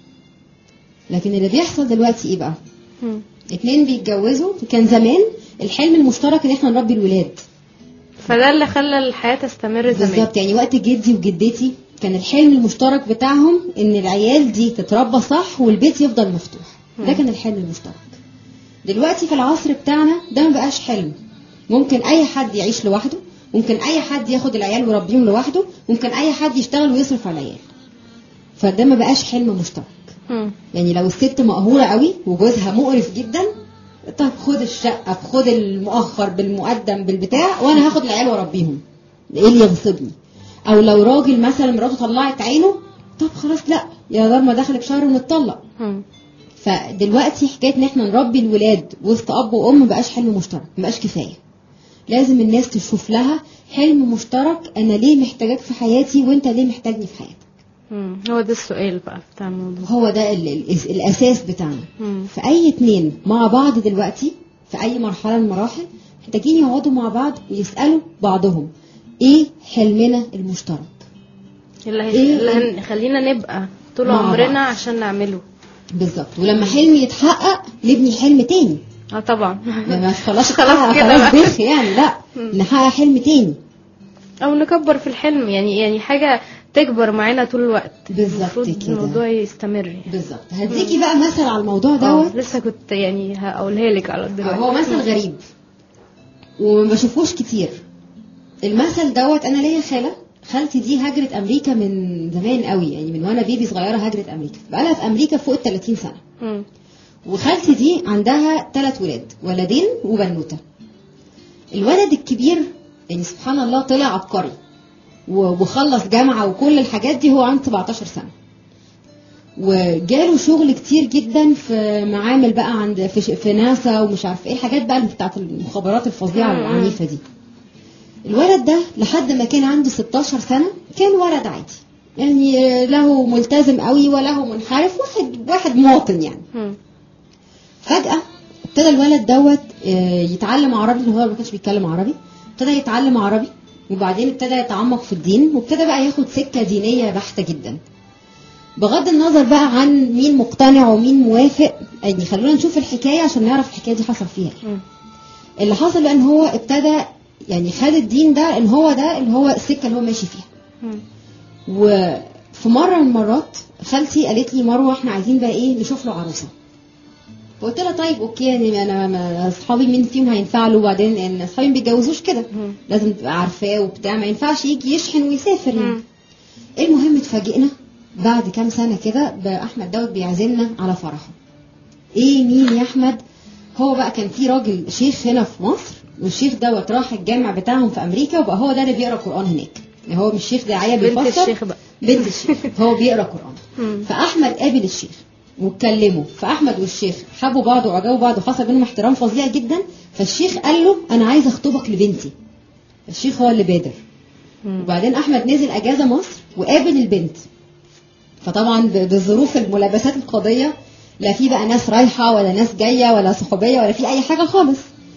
لكن اللي بيحصل دلوقتي ايه بقى
مم.
اتنين بيتجوزوا كان زمان الحلم المشترك ان احنا نربي الولاد
فده اللي خلى الحياه تستمر زمان
بالظبط يعني وقت جدي وجدتي كان الحلم المشترك بتاعهم ان العيال دي تتربى صح والبيت يفضل مفتوح ده
مم.
كان الحلم المشترك دلوقتي في العصر بتاعنا ده ما بقاش حلم ممكن اي حد يعيش لوحده ممكن اي حد ياخد العيال ويربيهم لوحده ممكن اي حد يشتغل ويصرف على العيال فده ما بقاش حلم مشترك
مم.
يعني لو الست مقهورة قوي وجوزها مقرف جدا طب خد الشقة خد المؤخر بالمقدم بالبتاع وانا هاخد العيال واربيهم ايه اللي يغصبني او لو راجل مثلا مراته طلعت عينه طب خلاص لا يا دار ما دخلك شهر ونتطلق
مم.
فدلوقتي حكايه ان احنا نربي الولاد وسط اب وام مبقاش حلم مشترك مبقاش كفايه لازم الناس تشوف لها حلم مشترك انا ليه محتاجاك في حياتي وانت ليه محتاجني في حياتك
مم. هو ده السؤال بقى بتاع الموضوع
هو ده ال- ال- الاساس بتاعنا
مم.
فأي اتنين مع بعض دلوقتي في أي مرحلة من المراحل محتاجين يقعدوا مع بعض ويسألوا بعضهم إيه حلمنا المشترك
اللي, هي...
إيه؟
اللي هنخلينا نبقى طول
مع
عمرنا
بعض.
عشان نعمله
بالظبط ولما حلم يتحقق نبني حلم تاني
اه طبعا
ما خلاص
خلاص
اتحقق،
كده
خلاص
بقى.
بخ يعني لا
مم.
نحقق حلم تاني
او نكبر في الحلم يعني يعني حاجه تكبر معانا طول الوقت
بالظبط
المفروض
كده.
الموضوع يستمر يعني
بالظبط هديكي بقى مثل على الموضوع
اه
دوت
لسه كنت يعني هقولها لك على دلوقتي
هو مثل غريب وما بشوفوش كتير المثل دوت انا ليا خاله خالتي دي هاجرت امريكا من زمان قوي يعني من وانا بيبي صغيره هاجرت امريكا بقالها في امريكا فوق ال 30 سنه
مم.
وخالتي دي عندها ثلاث ولاد ولدين وبنوته الولد الكبير يعني سبحان الله طلع عبقري و- وخلص جامعه وكل الحاجات دي هو عنده 17 سنه وجاله شغل كتير جدا في معامل بقى عند في, ش- في ناسا ومش عارف ايه الحاجات بقى اللي بتاعت المخابرات الفظيعه
مم.
والعنيفه دي الولد ده لحد ما كان عنده 16 سنه كان ولد عادي يعني له ملتزم قوي وله منحرف واحد واحد مواطن يعني
مم.
فجأة ابتدى الولد دوت آه، يتعلم عربي لأن هو ما كانش بيتكلم عربي ابتدى يتعلم عربي وبعدين ابتدى يتعمق في الدين وابتدى بقى ياخد سكة دينية بحتة جدا بغض النظر بقى عن مين مقتنع ومين موافق يعني خلونا نشوف الحكاية عشان نعرف الحكاية دي حصل فيها إيه.
مم.
اللي حصل بقى ان هو ابتدى يعني خد الدين ده ان هو ده اللي هو السكة اللي هو ماشي فيها
مم.
وفي مرة من المرات خالتي قالت لي مروة احنا عايزين بقى ايه نشوف له عروسة فقلت لها طيب اوكي يعني انا ما- اصحابي مين فيهم هينفع له وبعدين ان اصحابي ما بيتجوزوش كده
مم.
لازم تبقى عارفاه وبتاع ما ينفعش يجي يشحن ويسافر يعني
مم.
المهم اتفاجئنا بعد كام سنة كده بأحمد داود بيعزمنا على فرحه ايه مين يا احمد هو بقى كان في راجل شيخ هنا في مصر والشيخ دوت راح الجامع بتاعهم في امريكا وبقى هو ده اللي بيقرا قران هناك يعني هو مش شيخ داعيه
بنت
بيفسر
الشيخ بقى
بنت الشيخ هو بيقرا قران
مم.
فاحمد قابل الشيخ واتكلموا فاحمد والشيخ حبوا بعض وعجبوا بعض وحصل بينهم احترام فظيع جدا فالشيخ قال له انا عايز اخطبك لبنتي الشيخ هو اللي بادر
مم.
وبعدين احمد نزل اجازه مصر وقابل البنت فطبعا ب- بظروف الملابسات القضيه لا في بقى ناس رايحه ولا ناس جايه ولا صحوبيه ولا في اي حاجه خالص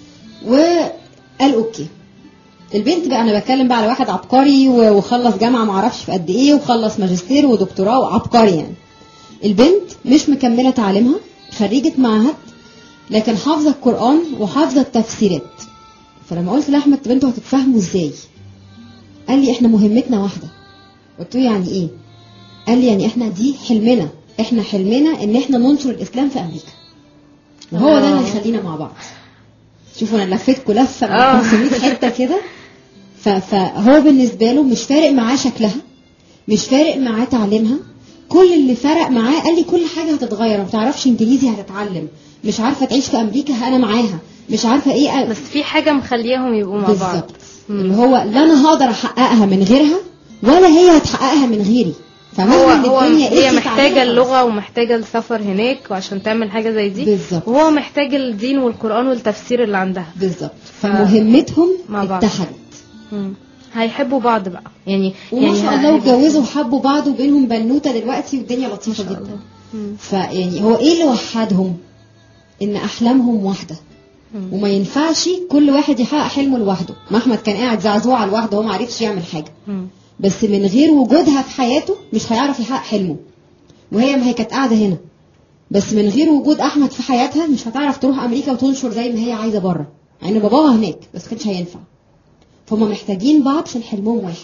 وقال اوكي البنت بقى انا بتكلم بقى على واحد عبقري و- وخلص جامعه معرفش في قد ايه وخلص ماجستير ودكتوراه وعبقري يعني البنت مش مكمله تعليمها خريجه معهد لكن حافظه القران وحافظه التفسيرات فلما قلت لاحمد طب انتوا هتتفاهموا ازاي قال لي احنا مهمتنا واحده قلت له يعني ايه قال لي يعني احنا دي حلمنا احنا حلمنا ان احنا ننشر الاسلام في امريكا وهو ده اللي
آه.
هيخلينا مع بعض شوفوا انا لفيتكم لفه
آه.
من 500 حته كده ف- فهو بالنسبه له مش فارق معاه شكلها مش فارق معاه تعليمها كل اللي فرق معاه قال لي كل حاجه هتتغير ما بتعرفش انجليزي هتتعلم مش عارفه تعيش في امريكا انا معاها مش عارفه ايه
بس في حاجة مخليهم يبقوا مع بعض
بالظبط
مم.
اللي هو لا انا هقدر احققها من غيرها ولا هي هتحققها من غيري
هو
فمهما إن
هو
الدنيا
هي
قست
محتاجة
عليها
اللغة ومحتاجة السفر هناك وعشان تعمل حاجة زي دي
بالظبط.
وهو محتاج الدين والقرآن والتفسير اللي عندها
بالظبط فمهمتهم
مع بعض.
اتحدت
مم. هيحبوا بعض بقى يعني
وما
يعني
شاء الله
هيبقوا-
واتجوزوا وحبوا بعض وبينهم بنوته دلوقتي والدنيا لطيفه
شاء
جدا
الله. مم.
فيعني هو ايه اللي وحدهم ان احلامهم واحده
مم.
وما ينفعش كل واحد يحقق حلمه لوحده ما احمد كان قاعد زعزوعه لوحده هو ما عرفش يعمل حاجه
مم.
بس من غير وجودها في حياته مش هيعرف يحقق حلمه وهي ما هي كانت قاعده هنا بس من غير وجود احمد في حياتها مش هتعرف تروح امريكا وتنشر زي ما هي عايزه بره مع ان باباها هناك بس كانش هينفع فهم محتاجين بعض عشان حلمهم واحد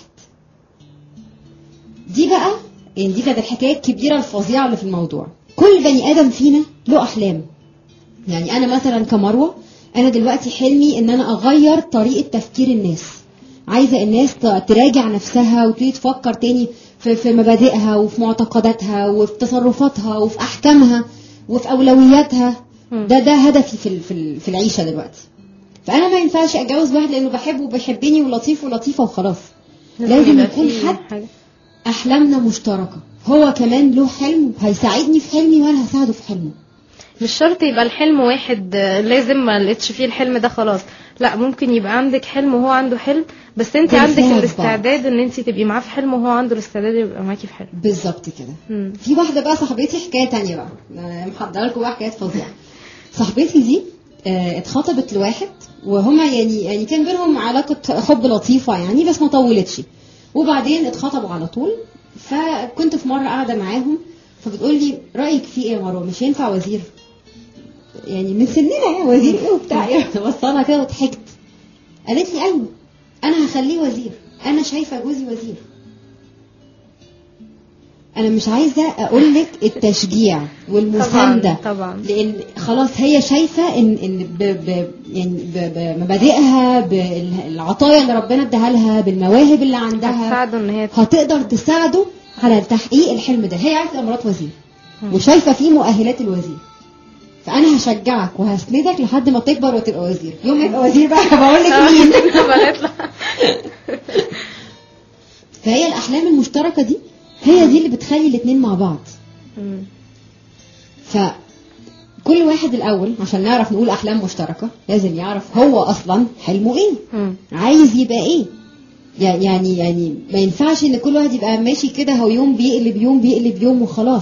دي بقى يعني دي كانت الحكايه الكبيره الفظيعه اللي في الموضوع كل بني ادم فينا له احلام يعني انا مثلا كمروه انا دلوقتي حلمي ان انا اغير طريقه تفكير الناس عايزه الناس ت- تراجع نفسها وتبتدي تفكر تاني في, في مبادئها وفي معتقداتها وفي تصرفاتها وفي احكامها وفي اولوياتها
مم.
ده ده هدفي في ال- في ال- في العيشه دلوقتي فانا ما ينفعش اتجوز واحد لانه بحبه وبيحبني ولطيف ولطيفه وخلاص لازم
يبقى
يكون
في
حد
حاجة.
احلامنا مشتركه هو كمان له حلم هيساعدني في حلمي وانا هساعده في حلمه
مش شرط يبقى الحلم واحد آه، لازم ما لقيتش فيه الحلم ده خلاص لا ممكن يبقى عندك حلم وهو عنده حلم بس انت
بنساعد
عندك
بعض.
الاستعداد ان انت تبقي معاه في حلم وهو عنده الاستعداد يبقى معاكي في حلم
بالظبط كده
مم.
في واحده بقى صاحبتي حكايه تانية بقى أنا محضره لكم بقى حكايات فظيعه صاحبتي دي آه، اتخطبت لواحد وهما يعني يعني كان بينهم علاقه حب لطيفه يعني بس ما طولتش وبعدين اتخطبوا على طول فكنت في مره قاعده معاهم فبتقول لي رايك في ايه يا مروه مش ينفع وزير يعني من سننا يعني وزير ايه وبتاع ايه بصلها كده وضحكت قالت لي ايوه انا هخليه وزير انا شايفه جوزي وزير انا مش عايزه اقول لك التشجيع والمسانده
طبعا طبعا
لان خلاص هي شايفه ان ان ب ب يعني ب- بمبادئها بالعطايا اللي ربنا اداها لها بالمواهب اللي عندها
هتساعده ان هي
هتقدر تساعده على تحقيق الحلم ده هي عايزه تبقى مرات وزير
مم.
وشايفه فيه مؤهلات الوزير فانا هشجعك وهسندك لحد ما تكبر وتبقى وزير يوم ما يبقى وزير بقى بقول لك مين
بنطلع
فهي الاحلام المشتركه دي هي دي اللي بتخلي الاثنين مع بعض
مم.
فكل واحد الاول عشان نعرف نقول احلام مشتركه لازم يعرف هو اصلا حلمه ايه
مم.
عايز يبقى ايه يع- يعني يعني ما ينفعش ان كل واحد يبقى ماشي كده هو يوم بيقلب يوم بيقلب يوم وخلاص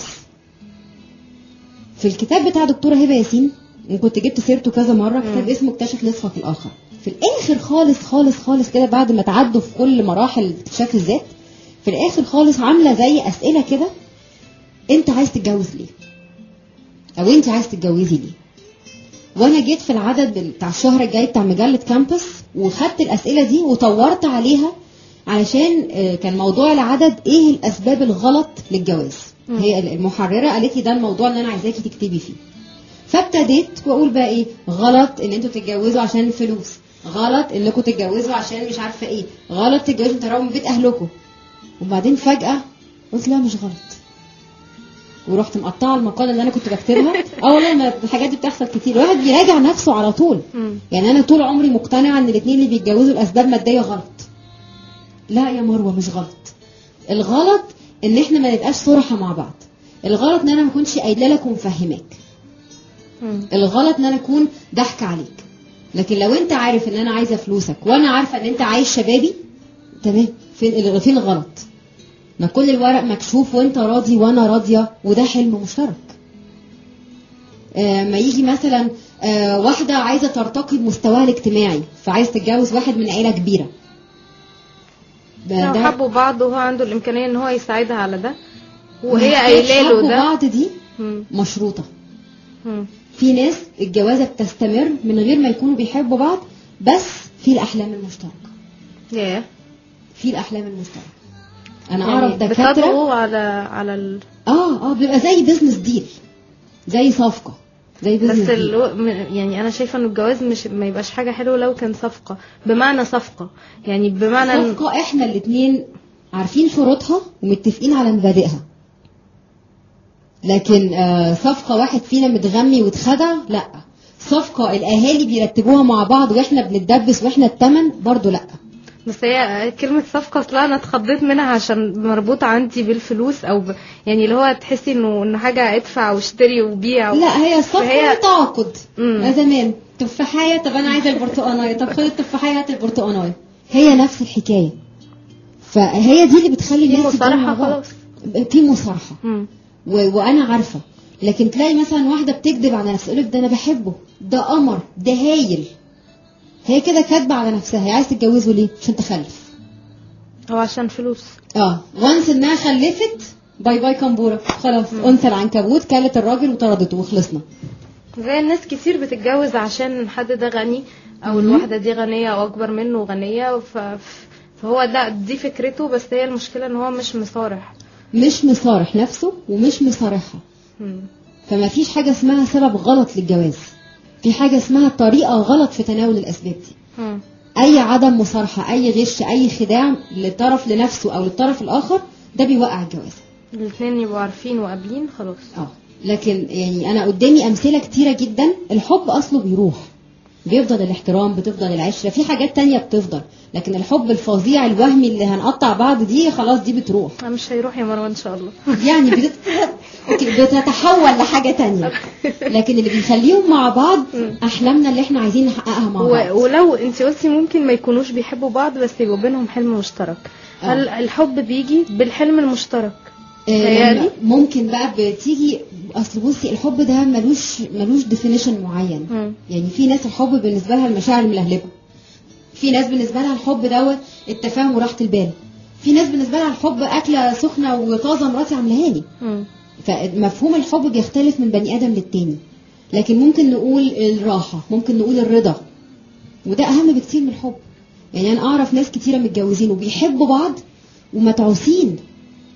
في الكتاب بتاع دكتوره هبه ياسين وكنت جبت سيرته كذا مره كتاب اسمه اكتشف نصفك الاخر في الاخر خالص خالص خالص كده بعد ما تعدوا في كل مراحل اكتشاف الذات في الاخر خالص عامله زي اسئله كده انت عايز تتجوز ليه او انت عايز تتجوزي ليه وانا جيت في العدد بتاع الشهر الجاي بتاع مجله كامبس وخدت الاسئله دي وطورت عليها علشان آه، كان موضوع العدد ايه الاسباب الغلط للجواز
مم.
هي المحرره قالت لي ده الموضوع اللي انا عايزاكي تكتبي فيه فابتديت واقول بقى ايه غلط ان انتوا تتجوزوا عشان الفلوس غلط انكم تتجوزوا عشان مش عارفه ايه غلط تتجوزوا عشان تهربوا من بيت اهلكم وبعدين فجاه قلت لا مش غلط ورحت مقطعه المقاله اللي انا كنت بكتبها اه والله ما الحاجات دي بتحصل كتير الواحد بيراجع نفسه على طول
مم.
يعني انا طول عمري مقتنعه ان الاثنين اللي بيتجوزوا الاسباب ماديه غلط لا يا مروه مش غلط الغلط ان احنا ما نبقاش صراحه مع بعض الغلط ان انا ما اكونش قايله لك ومفهماك
مم.
الغلط ان انا اكون ضحك عليك لكن لو انت عارف ان انا عايزه فلوسك وانا عارفه ان انت عايز شبابي تمام فين فين الغلط ما كل الورق مكشوف وانت راضي وانا راضيه وده حلم مشترك آه ما يجي مثلا آه واحده عايزه ترتقي بمستواها الاجتماعي فعايز تتجوز واحد من عيله كبيره ده-
لو
ده-
حبوا بعض وهو عنده الامكانيه ان هو يساعدها على ده وهي
محتاج
قايله له
حبوا
ده
بعض دي
مم.
مشروطه
مم.
في ناس الجوازه بتستمر من غير ما يكونوا بيحبوا بعض بس في الاحلام المشتركه
ياه
في الاحلام المشتركه انا
يعني
اعرف دكاتره
بتطغوا على على ال...
اه اه بيبقى زي بيزنس ديل زي صفقه زي بيزنس
بس
ديل
الو... م- يعني انا شايفه ان الجواز مش ما يبقاش حاجه حلوه لو كان صفقه بمعنى صفقه يعني بمعنى إن-
صفقه احنا الاثنين عارفين شروطها ومتفقين على مبادئها لكن آه صفقه واحد فينا متغمي واتخدع لا صفقه الاهالي بيرتبوها مع بعض واحنا بنتدبس واحنا الثمن برضو لا
بس هي كلمة صفقة اصلا انا اتخضيت منها عشان مربوطة عندي بالفلوس او ب... يعني اللي هو تحسي انه انه حاجة ادفع واشتري وبيع و...
لا هي الصفقه
فهي-
تعاقد
مم.
آه تمام تفاحية طب انا عايزه البرتقانية طب خد التفاحية هات البرتقانية هي نفس الحكاية فهي دي اللي بتخلي
في
الناس تتجمع
مصارحة
مع بعض.
خلاص
في مصارحة
مم.
و... وانا عارفة لكن تلاقي مثلا واحدة بتكذب على نفسها تقول لك ده انا بحبه ده قمر ده هايل هي كده كاتبة على نفسها هي عايزة تتجوزه ليه عشان تخلف
هو عشان فلوس
اه وانس انها خلفت باي باي كمبورة خلاص انثى العنكبوت كلت الراجل وطردته وخلصنا
زي الناس كتير بتتجوز عشان الحد ده غني او الواحدة دي غنية او اكبر منه غنية ف... فهو ده دي فكرته بس هي المشكلة ان هو مش مصارح
مش مصارح نفسه ومش مصارحها
مم.
فما فيش حاجة اسمها سبب غلط للجواز في حاجة اسمها طريقة غلط في تناول الأسباب دي
مم.
أي عدم مصارحة أي غش أي خداع للطرف لنفسه أو للطرف الآخر ده بيوقع الجواز
الاتنين يبقوا عارفين وقابلين خلاص
اه لكن يعني أنا قدامي أمثلة كتيرة جدا الحب أصله بيروح بيفضل الاحترام بتفضل العشرة في حاجات تانية بتفضل لكن الحب الفظيع الوهمي اللي هنقطع بعض دي خلاص دي بتروح
أنا مش هيروح يا مروان ان شاء الله
يعني بتت... أوكي، بتتحول لحاجة تانية لكن اللي بيخليهم مع بعض أحلامنا اللي احنا عايزين نحققها مع بعض
و... ولو انت قلتي ممكن ما يكونوش بيحبوا بعض بس يبقوا بينهم حلم مشترك
آه.
هل الحب بيجي بالحلم المشترك
آه،
تهيألي؟
لما ممكن بقى بتيجي اصل بصي الحب ده ملوش ملوش ديفينيشن معين
مم.
يعني في ناس الحب بالنسبه لها المشاعر الملهلبه في ناس بالنسبه لها الحب دوت التفاهم وراحه البال في ناس بالنسبه لها الحب اكله سخنه وطازه مراتي عاملاها لي
مم.
فمفهوم الحب بيختلف من بني ادم للتاني لكن ممكن نقول الراحه ممكن نقول الرضا وده اهم بكتير من الحب يعني انا اعرف ناس كتيره متجوزين وبيحبوا بعض ومتعوسين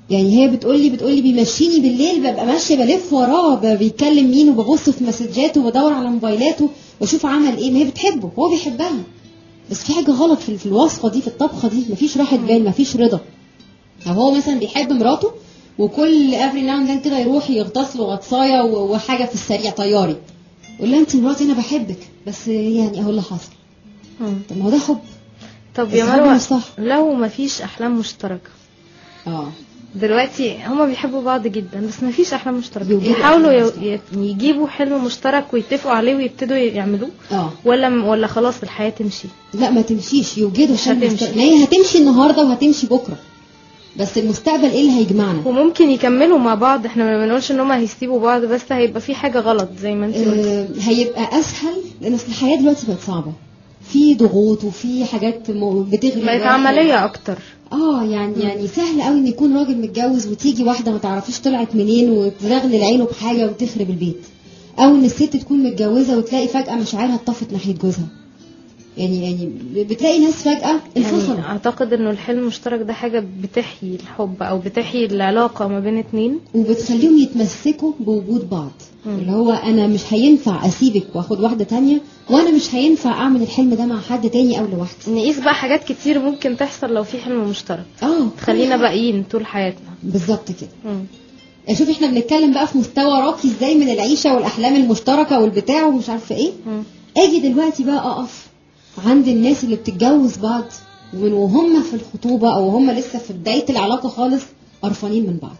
يعني هي بتقول لي بتقول لي بيمشيني بالليل ببقى ماشيه بلف وراه ب- بيتكلم مين وببص في مسجاته وبدور على موبايلاته واشوف عمل ايه ما هي بتحبه هو بيحبها بس في حاجه غلط في في الوصفه دي في الطبخه دي مفيش راحه بال مفيش رضا او هو مثلا بيحب مراته وكل افري ناو ذن كده يروح يغطس له غطسايه و- وحاجه في السريع طياري يقول لها انت مراتي انا بحبك بس يعني اهو اللي حصل
مم.
طب ما هو ده حب
طب يا
بس حب
مروه
مش صح.
لو مفيش احلام مشتركه
اه
دلوقتي هما بيحبوا بعض جدا بس مفيش احلام مشتركه
يوجدوا
يحاولوا
أحلام
ي- ي- يجيبوا حلم مشترك ويتفقوا عليه ويبتدوا يعملوه
اه
ولا ولا خلاص الحياه تمشي
لا ما تمشيش يوجدوا
مش
حلم
هتمشي.
مستقبل. ما هي هتمشي النهارده وهتمشي بكره بس المستقبل ايه اللي هيجمعنا
وممكن يكملوا مع بعض احنا ما بنقولش ان هما هيسيبوا بعض بس هيبقى في حاجه غلط زي ما انت قلتي
آه هيبقى اسهل لان اصل الحياه دلوقتي بقت صعبه في ضغوط وفي حاجات م- بتغلي
بقت
الواحد.
عمليه اكتر
اه يعني يعني سهل قوي ان يكون راجل متجوز وتيجي واحده ما تعرفيش طلعت منين وتغلل عينه بحاجه وتخرب البيت او ان الست تكون متجوزه وتلاقي فجاه مشاعرها اتطفت ناحيه جوزها يعني يعني بتلاقي ناس فجاه انفصلوا
يعني اعتقد انه الحلم المشترك ده حاجه بتحيي الحب او بتحيي العلاقه ما بين اتنين
وبتخليهم يتمسكوا بوجود بعض
مم.
اللي هو انا مش هينفع اسيبك واخد واحده تانية وانا مش هينفع اعمل الحلم ده مع حد تاني او لوحدي
نقيس بقى حاجات كتير ممكن تحصل لو في حلم مشترك
اه
تخلينا باقيين طول حياتنا
بالظبط كده
مم.
شوف احنا بنتكلم بقى في مستوى راقي ازاي من العيشه والاحلام المشتركه والبتاع ومش عارفه ايه
مم.
اجي دلوقتي بقى اقف عند الناس اللي بتتجوز بعض ومن وهم في الخطوبه او هم لسه في بدايه العلاقه خالص قرفانين من بعض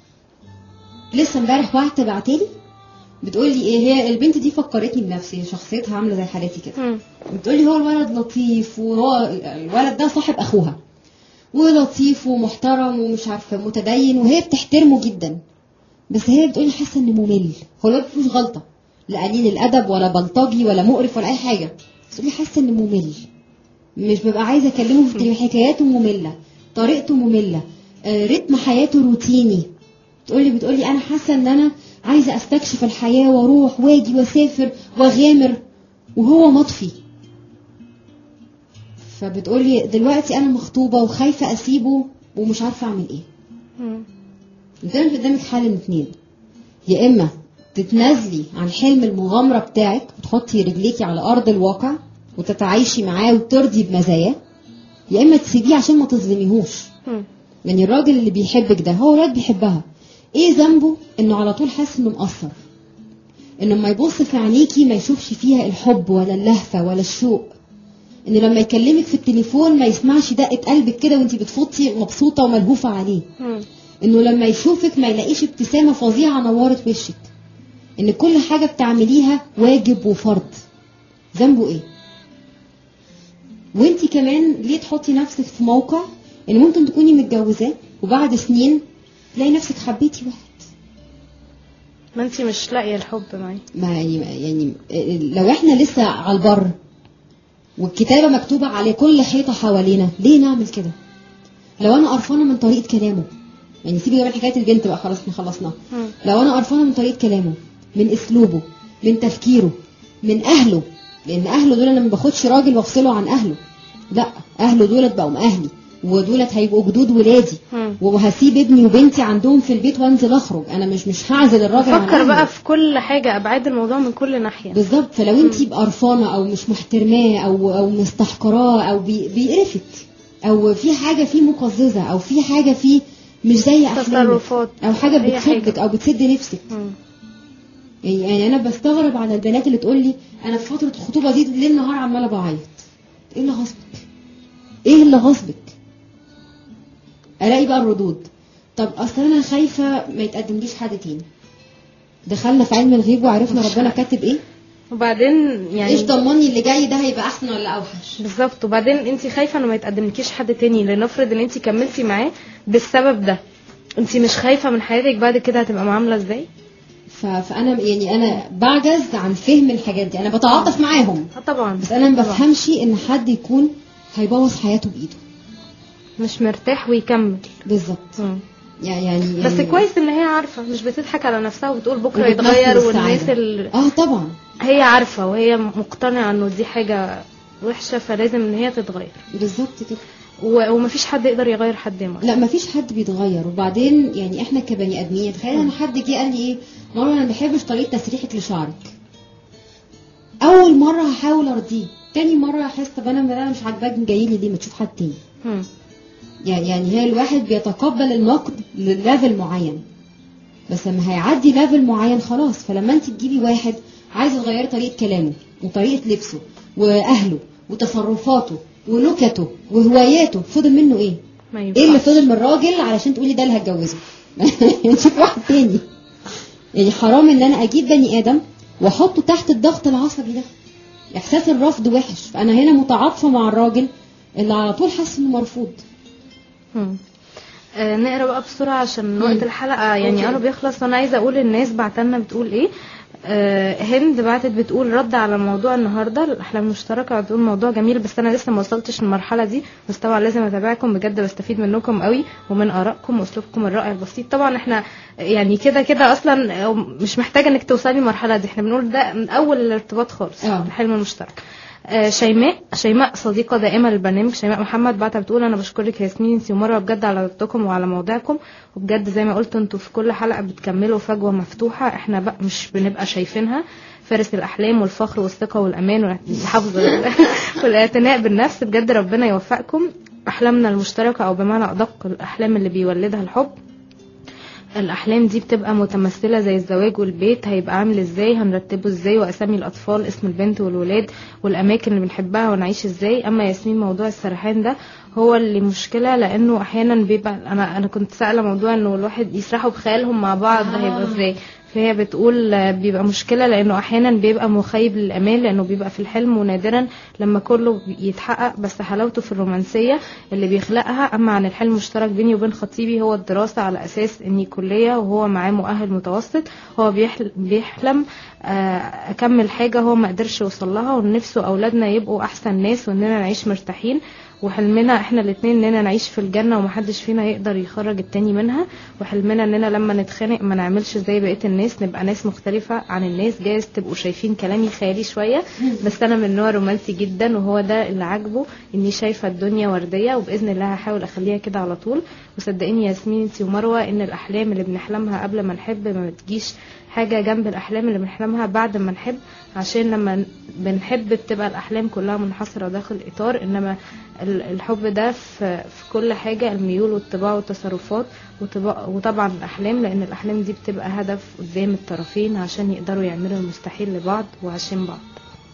لسه امبارح واحده بعتلي بتقول لي ايه هي البنت دي فكرتني بنفسي شخصيتها عامله زي حالتي كده
مم.
بتقول لي هو الولد لطيف وهو الولد ده صاحب اخوها ولطيف ومحترم ومش عارفه متدين وهي بتحترمه جدا بس هي بتقول لي حاسه انه ممل هو الولد مفيهوش غلطه لا قليل الادب ولا بلطجي ولا مقرف ولا اي حاجه بس بتقول لي حاسه انه ممل مش ببقى عايزه اكلمه في التليفون حكاياته ممله طريقته ممله آه، رتم حياته روتيني تقول لي بتقول لي انا حاسه ان انا عايزه استكشف الحياه واروح واجي واسافر واغامر وهو مطفي فبتقول لي دلوقتي انا مخطوبه وخايفه اسيبه ومش عارفه اعمل ايه
مم.
قدامك قدامك حل من اتنين يا اما تتنازلي عن حلم المغامره بتاعك وتحطي رجليكي على ارض الواقع وتتعايشي معاه وترضي بمزاياه يا اما تسيبيه عشان ما تظلميهوش
مم.
يعني الراجل اللي بيحبك ده هو الراجل بيحبها ايه ذنبه انه على طول حاسس انه مقصر انه لما يبص في عينيكي ما يشوفش فيها الحب ولا اللهفه ولا الشوق ان لما يكلمك في التليفون ما يسمعش دقه قلبك كده وانت بتفوتي مبسوطه وملهوفه عليه
مم.
انه لما يشوفك ما يلاقيش ابتسامه فظيعه نورت وشك ان كل حاجه بتعمليها واجب وفرض ذنبه ايه وانت كمان ليه تحطي نفسك في موقع ان ممكن تكوني متجوزاه وبعد سنين تلاقي نفسك حبيتي واحد
ما انت مش لاقيه الحب معي
ما يعني يعني لو احنا لسه على البر والكتابه مكتوبه على كل حيطه حوالينا ليه نعمل كده لو انا قرفانه من طريقه كلامه يعني سيبي جمال حكايه البنت بقى خلاص احنا خلصناها
مم.
لو انا قرفانه من طريقه كلامه من اسلوبه من تفكيره من اهله لان اهله دول انا ما باخدش راجل وافصله عن اهله لا اهله دولت بقوا اهلي ودولت هيبقوا جدود ولادي
مم.
وهسيب ابني وبنتي عندهم في البيت وانزل اخرج انا مش مش هعزل الراجل عن
فكر
أهله.
بقى في كل حاجه ابعاد الموضوع من كل ناحيه
بالظبط فلو انت قرفانه او مش محترماه او او مستحقراه او بي- بيقرفك او في حاجه فيه مقززه او في حاجه فيه مش زي احلامك
تصرفات
او حاجه
أي حاجة.
بتخضك او بتسد نفسك
مم.
يعني انا بستغرب على البنات اللي تقول لي انا في فتره الخطوبه دي ليل نهار عماله بعيط ايه اللي غصبك ايه اللي غصبك الاقي بقى الردود طب اصل انا خايفه ما يتقدمليش حد تاني دخلنا في علم الغيب وعرفنا
مش
ربنا كاتب ايه
وبعدين
ايش
يعني
ضمني اللي جاي ده هيبقى احسن ولا اوحش
بالظبط وبعدين انت خايفه انه ما يتقدملكيش حد تاني لنفرض ان انت كملتي معاه بالسبب ده انت مش خايفه من حياتك بعد كده هتبقى عامله ازاي
ف... فانا يعني انا بعجز عن فهم الحاجات دي انا بتعاطف معاهم
اه طبعا
بس انا ما
طبعاً.
بفهمش ان حد يكون هيبوظ حياته بايده
مش مرتاح ويكمل
بالظبط
مم.
يعني يعني
بس
يعني-
كويس ان هي عارفه مش بتضحك على نفسها وبتقول بكره
وبتمثل
يتغير
السعادة.
والناس اللي
اه طبعا
هي عارفه وهي مقتنعه انه دي حاجه وحشه فلازم ان هي تتغير
بالظبط كده
و- ومفيش حد يقدر يغير حد يا مرة
لا مفيش حد بيتغير وبعدين يعني احنا كبني ادمين تخيل ان حد جه قال لي ايه ماما انا ما بحبش طريقه تسريحك لشعرك اول مره هحاول ارضيه تاني مره احس طب انا انا مش عاجباك جاي لي ليه ما تشوف حد تاني
مم.
يعني يعني هي الواحد بيتقبل النقد لليفل معين بس لما هيعدي ليفل معين خلاص فلما انت تجيبي واحد عايز تغيري طريقه كلامه وطريقه لبسه واهله وتصرفاته ونكته وهواياته فضل منه ايه؟
ما
ايه اللي
ينفعش
فضل من الراجل علشان تقولي ده اللي هتجوزه نشوف واحد تاني يعني حرام ان انا اجيب بني ادم واحطه تحت الضغط العصبي ده احساس الرفض وحش فانا هنا متعاطفه مع الراجل اللي على طول حاسس انه مرفوض
مم. آه نقرا بقى بسرعه عشان وقت
مم.
الحلقه يعني
أوكي.
قرب يخلص وانا عايزه اقول الناس بعتلنا بتقول ايه آه هند بعتت بتقول رد على موضوع النهارده الاحلام المشتركه بتقول موضوع جميل بس انا لسه ما وصلتش للمرحله دي بس طبعا لازم اتابعكم بجد بستفيد منكم قوي ومن ارائكم واسلوبكم الرائع البسيط طبعا احنا يعني كده كده اصلا آه، مش محتاجه انك توصلي للمرحله دي احنا بنقول ده من اول الارتباط خالص
آه.
الحلم المشترك آه، شيماء شيماء صديقة دائمة للبرنامج شيماء محمد بعتها بتقول أنا بشكرك يا ياسمين انتي ومروة بجد على وقتكم وعلى موضوعكم وبجد زي ما قلت انتوا في كل حلقة بتكملوا فجوة مفتوحة احنا بقى مش بنبقى شايفينها فارس الأحلام والفخر والثقة والأمان والحفظ والاعتناء بالنفس بجد ربنا يوفقكم أحلامنا المشتركة أو بمعنى أدق الأحلام اللي بيولدها الحب الاحلام دي بتبقى متمثله زي الزواج والبيت هيبقى عامل ازاي هنرتبه ازاي واسامي الاطفال اسم البنت والولاد والاماكن اللي بنحبها ونعيش ازاي اما ياسمين موضوع السرحان ده هو اللي مشكله لانه احيانا بيبقى انا انا كنت سائله موضوع انه الواحد يسرحوا بخيالهم مع بعض ده هيبقى ازاي فهي بتقول آه، بيبقى مشكله لانه احيانا بيبقى مخيب للامان لانه بيبقى في الحلم ونادرا لما كله يتحقق بس حلاوته في الرومانسيه اللي بيخلقها اما عن الحلم المشترك بيني وبين خطيبي هو الدراسه على اساس اني كليه وهو معاه مؤهل متوسط هو بيحل- بيحلم آه، اكمل حاجه هو ما قدرش يوصل لها ونفسه اولادنا يبقوا احسن ناس واننا نعيش مرتاحين وحلمنا احنا الاتنين اننا نعيش في الجنه ومحدش فينا يقدر يخرج التاني منها وحلمنا اننا لما نتخانق ما نعملش زي بقيه الناس نبقى ناس مختلفه عن الناس جايز تبقوا شايفين كلامي خيالي شويه بس انا من نوع رومانسي جدا وهو ده اللي عاجبه اني شايفه الدنيا ورديه وباذن الله هحاول اخليها كده على طول وصدقيني يا ياسمين انتي ومروه ان الاحلام اللي بنحلمها قبل ما نحب ما بتجيش حاجه جنب الاحلام اللي بنحلمها بعد ما نحب عشان لما بنحب بتبقى الاحلام كلها منحصره داخل اطار انما ال- الحب ده في, في كل حاجه الميول والطباع والتصرفات وطباع وطبعا الاحلام لان الاحلام دي بتبقى هدف قدام الطرفين عشان يقدروا يعملوا المستحيل لبعض وعشان بعض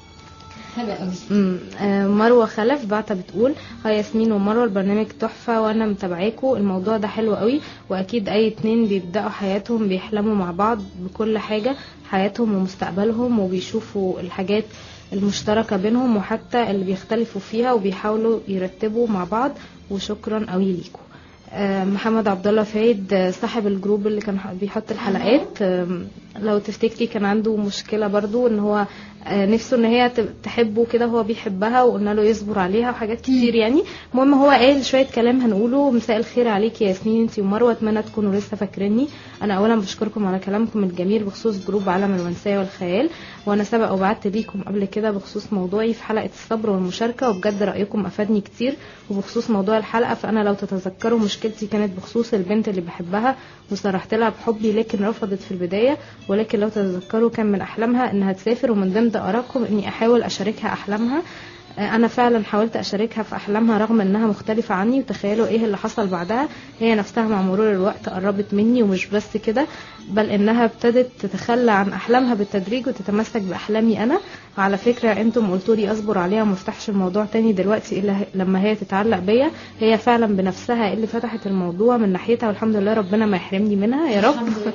حلو قوي
امم آه، مروه خلف بعتها بتقول هاي ياسمين ومروه البرنامج تحفه وانا متابعاكم الموضوع ده حلو قوي واكيد اي اتنين بيبداوا حياتهم بيحلموا مع بعض بكل حاجه حياتهم ومستقبلهم وبيشوفوا الحاجات المشتركه بينهم وحتى اللي بيختلفوا فيها وبيحاولوا يرتبوا مع بعض وشكرا قوي ليكم آه، محمد عبد الله فايد آه، صاحب الجروب اللي كان ح- بيحط الحلقات آم، لو تفتكري كان عنده مشكله برضو ان هو آه، نفسه ان هي ت- تحبه كده هو بيحبها وقلنا له يصبر عليها وحاجات كتير يعني المهم هو قال شويه كلام هنقوله مساء الخير عليك يا ياسمين انتي ومروه اتمنى تكونوا لسه فاكريني انا اولا بشكركم على كلامكم الجميل بخصوص جروب عالم الرومانسيه والخيال وانا سبق وبعت ليكم قبل كده بخصوص موضوعي في حلقه الصبر والمشاركه وبجد رايكم افادني كتير وبخصوص موضوع الحلقه فانا لو تتذكروا مشكلتي كانت بخصوص البنت اللي بحبها وصرحت لها بحبي لكن رفضت في البدايه ولكن لو تتذكروا كان من احلامها انها تسافر ومن ضمن ارائكم اني احاول اشاركها احلامها آه، انا فعلا حاولت اشاركها في احلامها رغم انها مختلفه عني وتخيلوا ايه اللي حصل بعدها هي نفسها مع مرور الوقت قربت مني ومش بس كده بل انها ابتدت تتخلى عن احلامها بالتدريج وتتمسك باحلامي انا على فكره انتم قلتوا لي اصبر عليها وما افتحش الموضوع تاني دلوقتي الا ه- لما هي تتعلق بيا هي فعلا بنفسها اللي فتحت الموضوع من ناحيتها والحمد لله ربنا ما يحرمني منها يا رب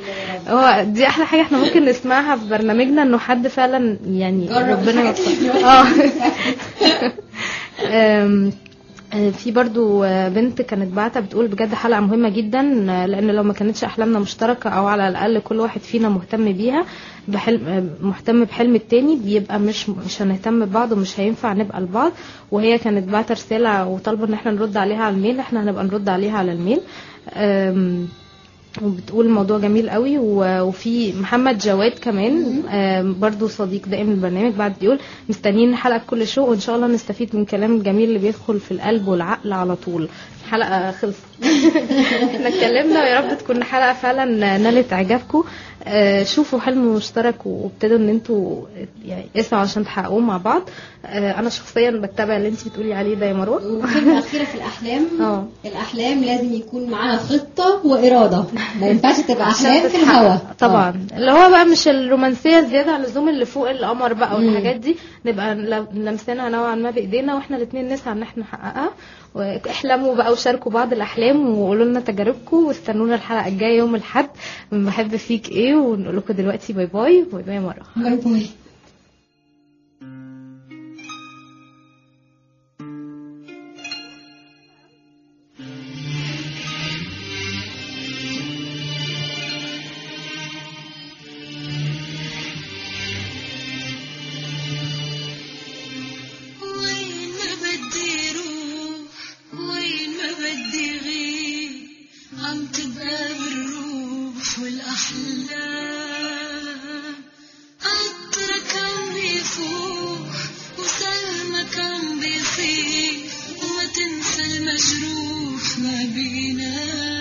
هو دي احلى حاجه احنا ممكن نسمعها في برنامجنا انه حد فعلا يعني
جرب
ربنا
حاجات
يوفقه اه أم، آه، في برضو آه، بنت كانت بعتها بتقول بجد حلقة مهمة جدا آه، لأن لو ما كانتش أحلامنا مشتركة أو على الأقل كل واحد فينا مهتم بيها بحلم آه، مهتم بحلم التاني بيبقى مش مش هنهتم ببعض ومش هينفع نبقى لبعض وهي كانت بعتة رسالة وطالبة إن احنا نرد عليها على الميل احنا هنبقى نرد عليها على الميل أم، وبتقول الموضوع جميل قوي و- وفي محمد جواد كمان آم، برضو صديق دائم البرنامج بعد بيقول مستنيين الحلقه بكل شوق وان شاء الله نستفيد من الكلام الجميل اللي بيدخل في القلب والعقل على طول الحلقه خلصت احنا اتكلمنا ويا رب تكون الحلقه فعلا نالت اعجابكم آه، شوفوا حلم مشترك وابتدوا ان انتوا يعني اسعوا عشان تحققوه مع بعض آه، انا شخصيا بتبع اللي انت بتقولي عليه ده يا مروه
وكلمة أخيرة في الأحلام
اه.
الأحلام لازم يكون معاها خطة وإرادة ما ينفعش تبقى
عشان
أحلام في
تتحقق.
الهوا
طبعا اللي هو بقى مش الرومانسيه زياده عن اللزوم اللي فوق القمر بقى والحاجات دي نبقى ل- لمسانها نوعا ما بايدينا واحنا الاثنين نسعى ان احنا نحققها واحلموا بقى وشاركوا بعض الاحلام وقولوا لنا تجاربكم واستنونا الحلقه الجايه يوم الاحد من بحب فيك ايه ونقول لكم دلوقتي باي باي باي باي مره
باي باي
وين ما بدي روح وين ما بدي غيب عم تبقى بالروح والأحلام عطرك عم بيفوح وسلمك عم بيصير وما تنسى المجروح ما بينا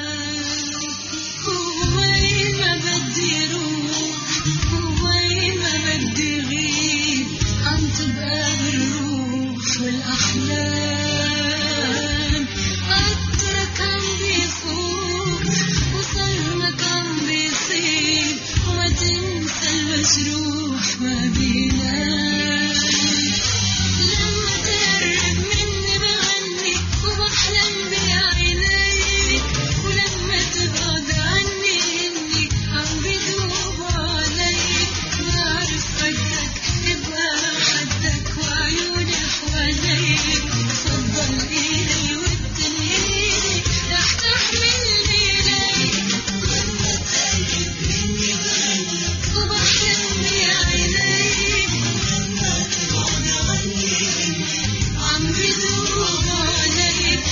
وين ما بدي روح وين ما بدي غيب عم تبقى بالروح والأحلام عطرك عم بيفوق وصرمك عم بيصيب وما تنسى المجروح ما بينا لما تقرب مني بغني وبحلم بعينيك ولما تبعد عني اني عم بدوب عليك بعرف بدك ابقى حدك وعيوني حواليك تفضل ايدي وتنهيني رح تحملني ليك لما تقرب مني بغني وبحلم بعينيك ولما تبعد عني عم بدوب عليك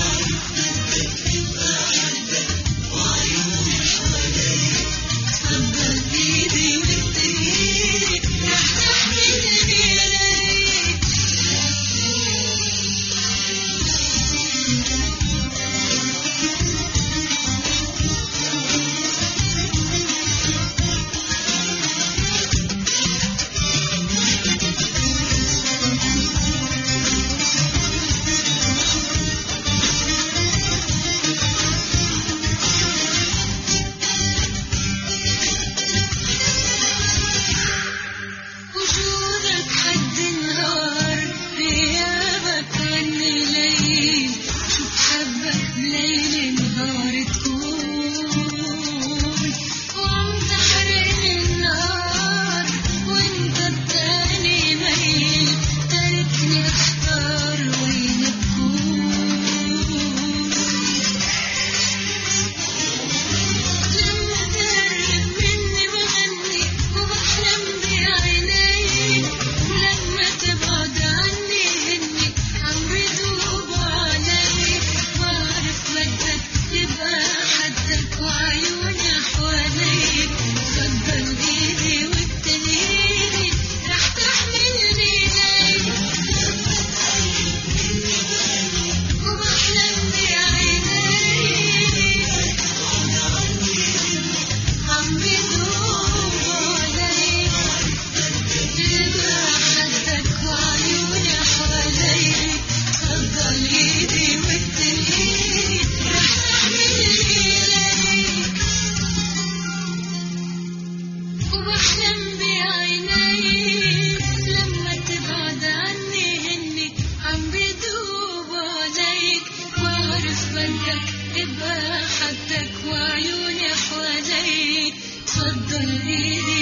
تفضل ايدي وتنهيني رح تحملني ليك وجودك حد النهار غيابك عني ليل شوف حبك ليل نهار تكون وعم تحرقني النار وانت التاني ميل تركني احتار وين تكون لما تقرب مني بغني وبحلم بعينيك ولما تبعد عني هني عم بدوب عليك بعرف بدك تبقى حدك وعيوني حواليك تفضل ايدي وتنهيني رح تحملني ليك وبحلم بعينيك عم بدوب عليك تبقى حدك وعيوني حواليك تفضل ايدي وتنهيني رح تحملني ليك وبحلم بعينيك لما تبعد عني هني عم بدوب عليك بعرف بدك ابقى حدك وعيوني حواليك تفضل ايدي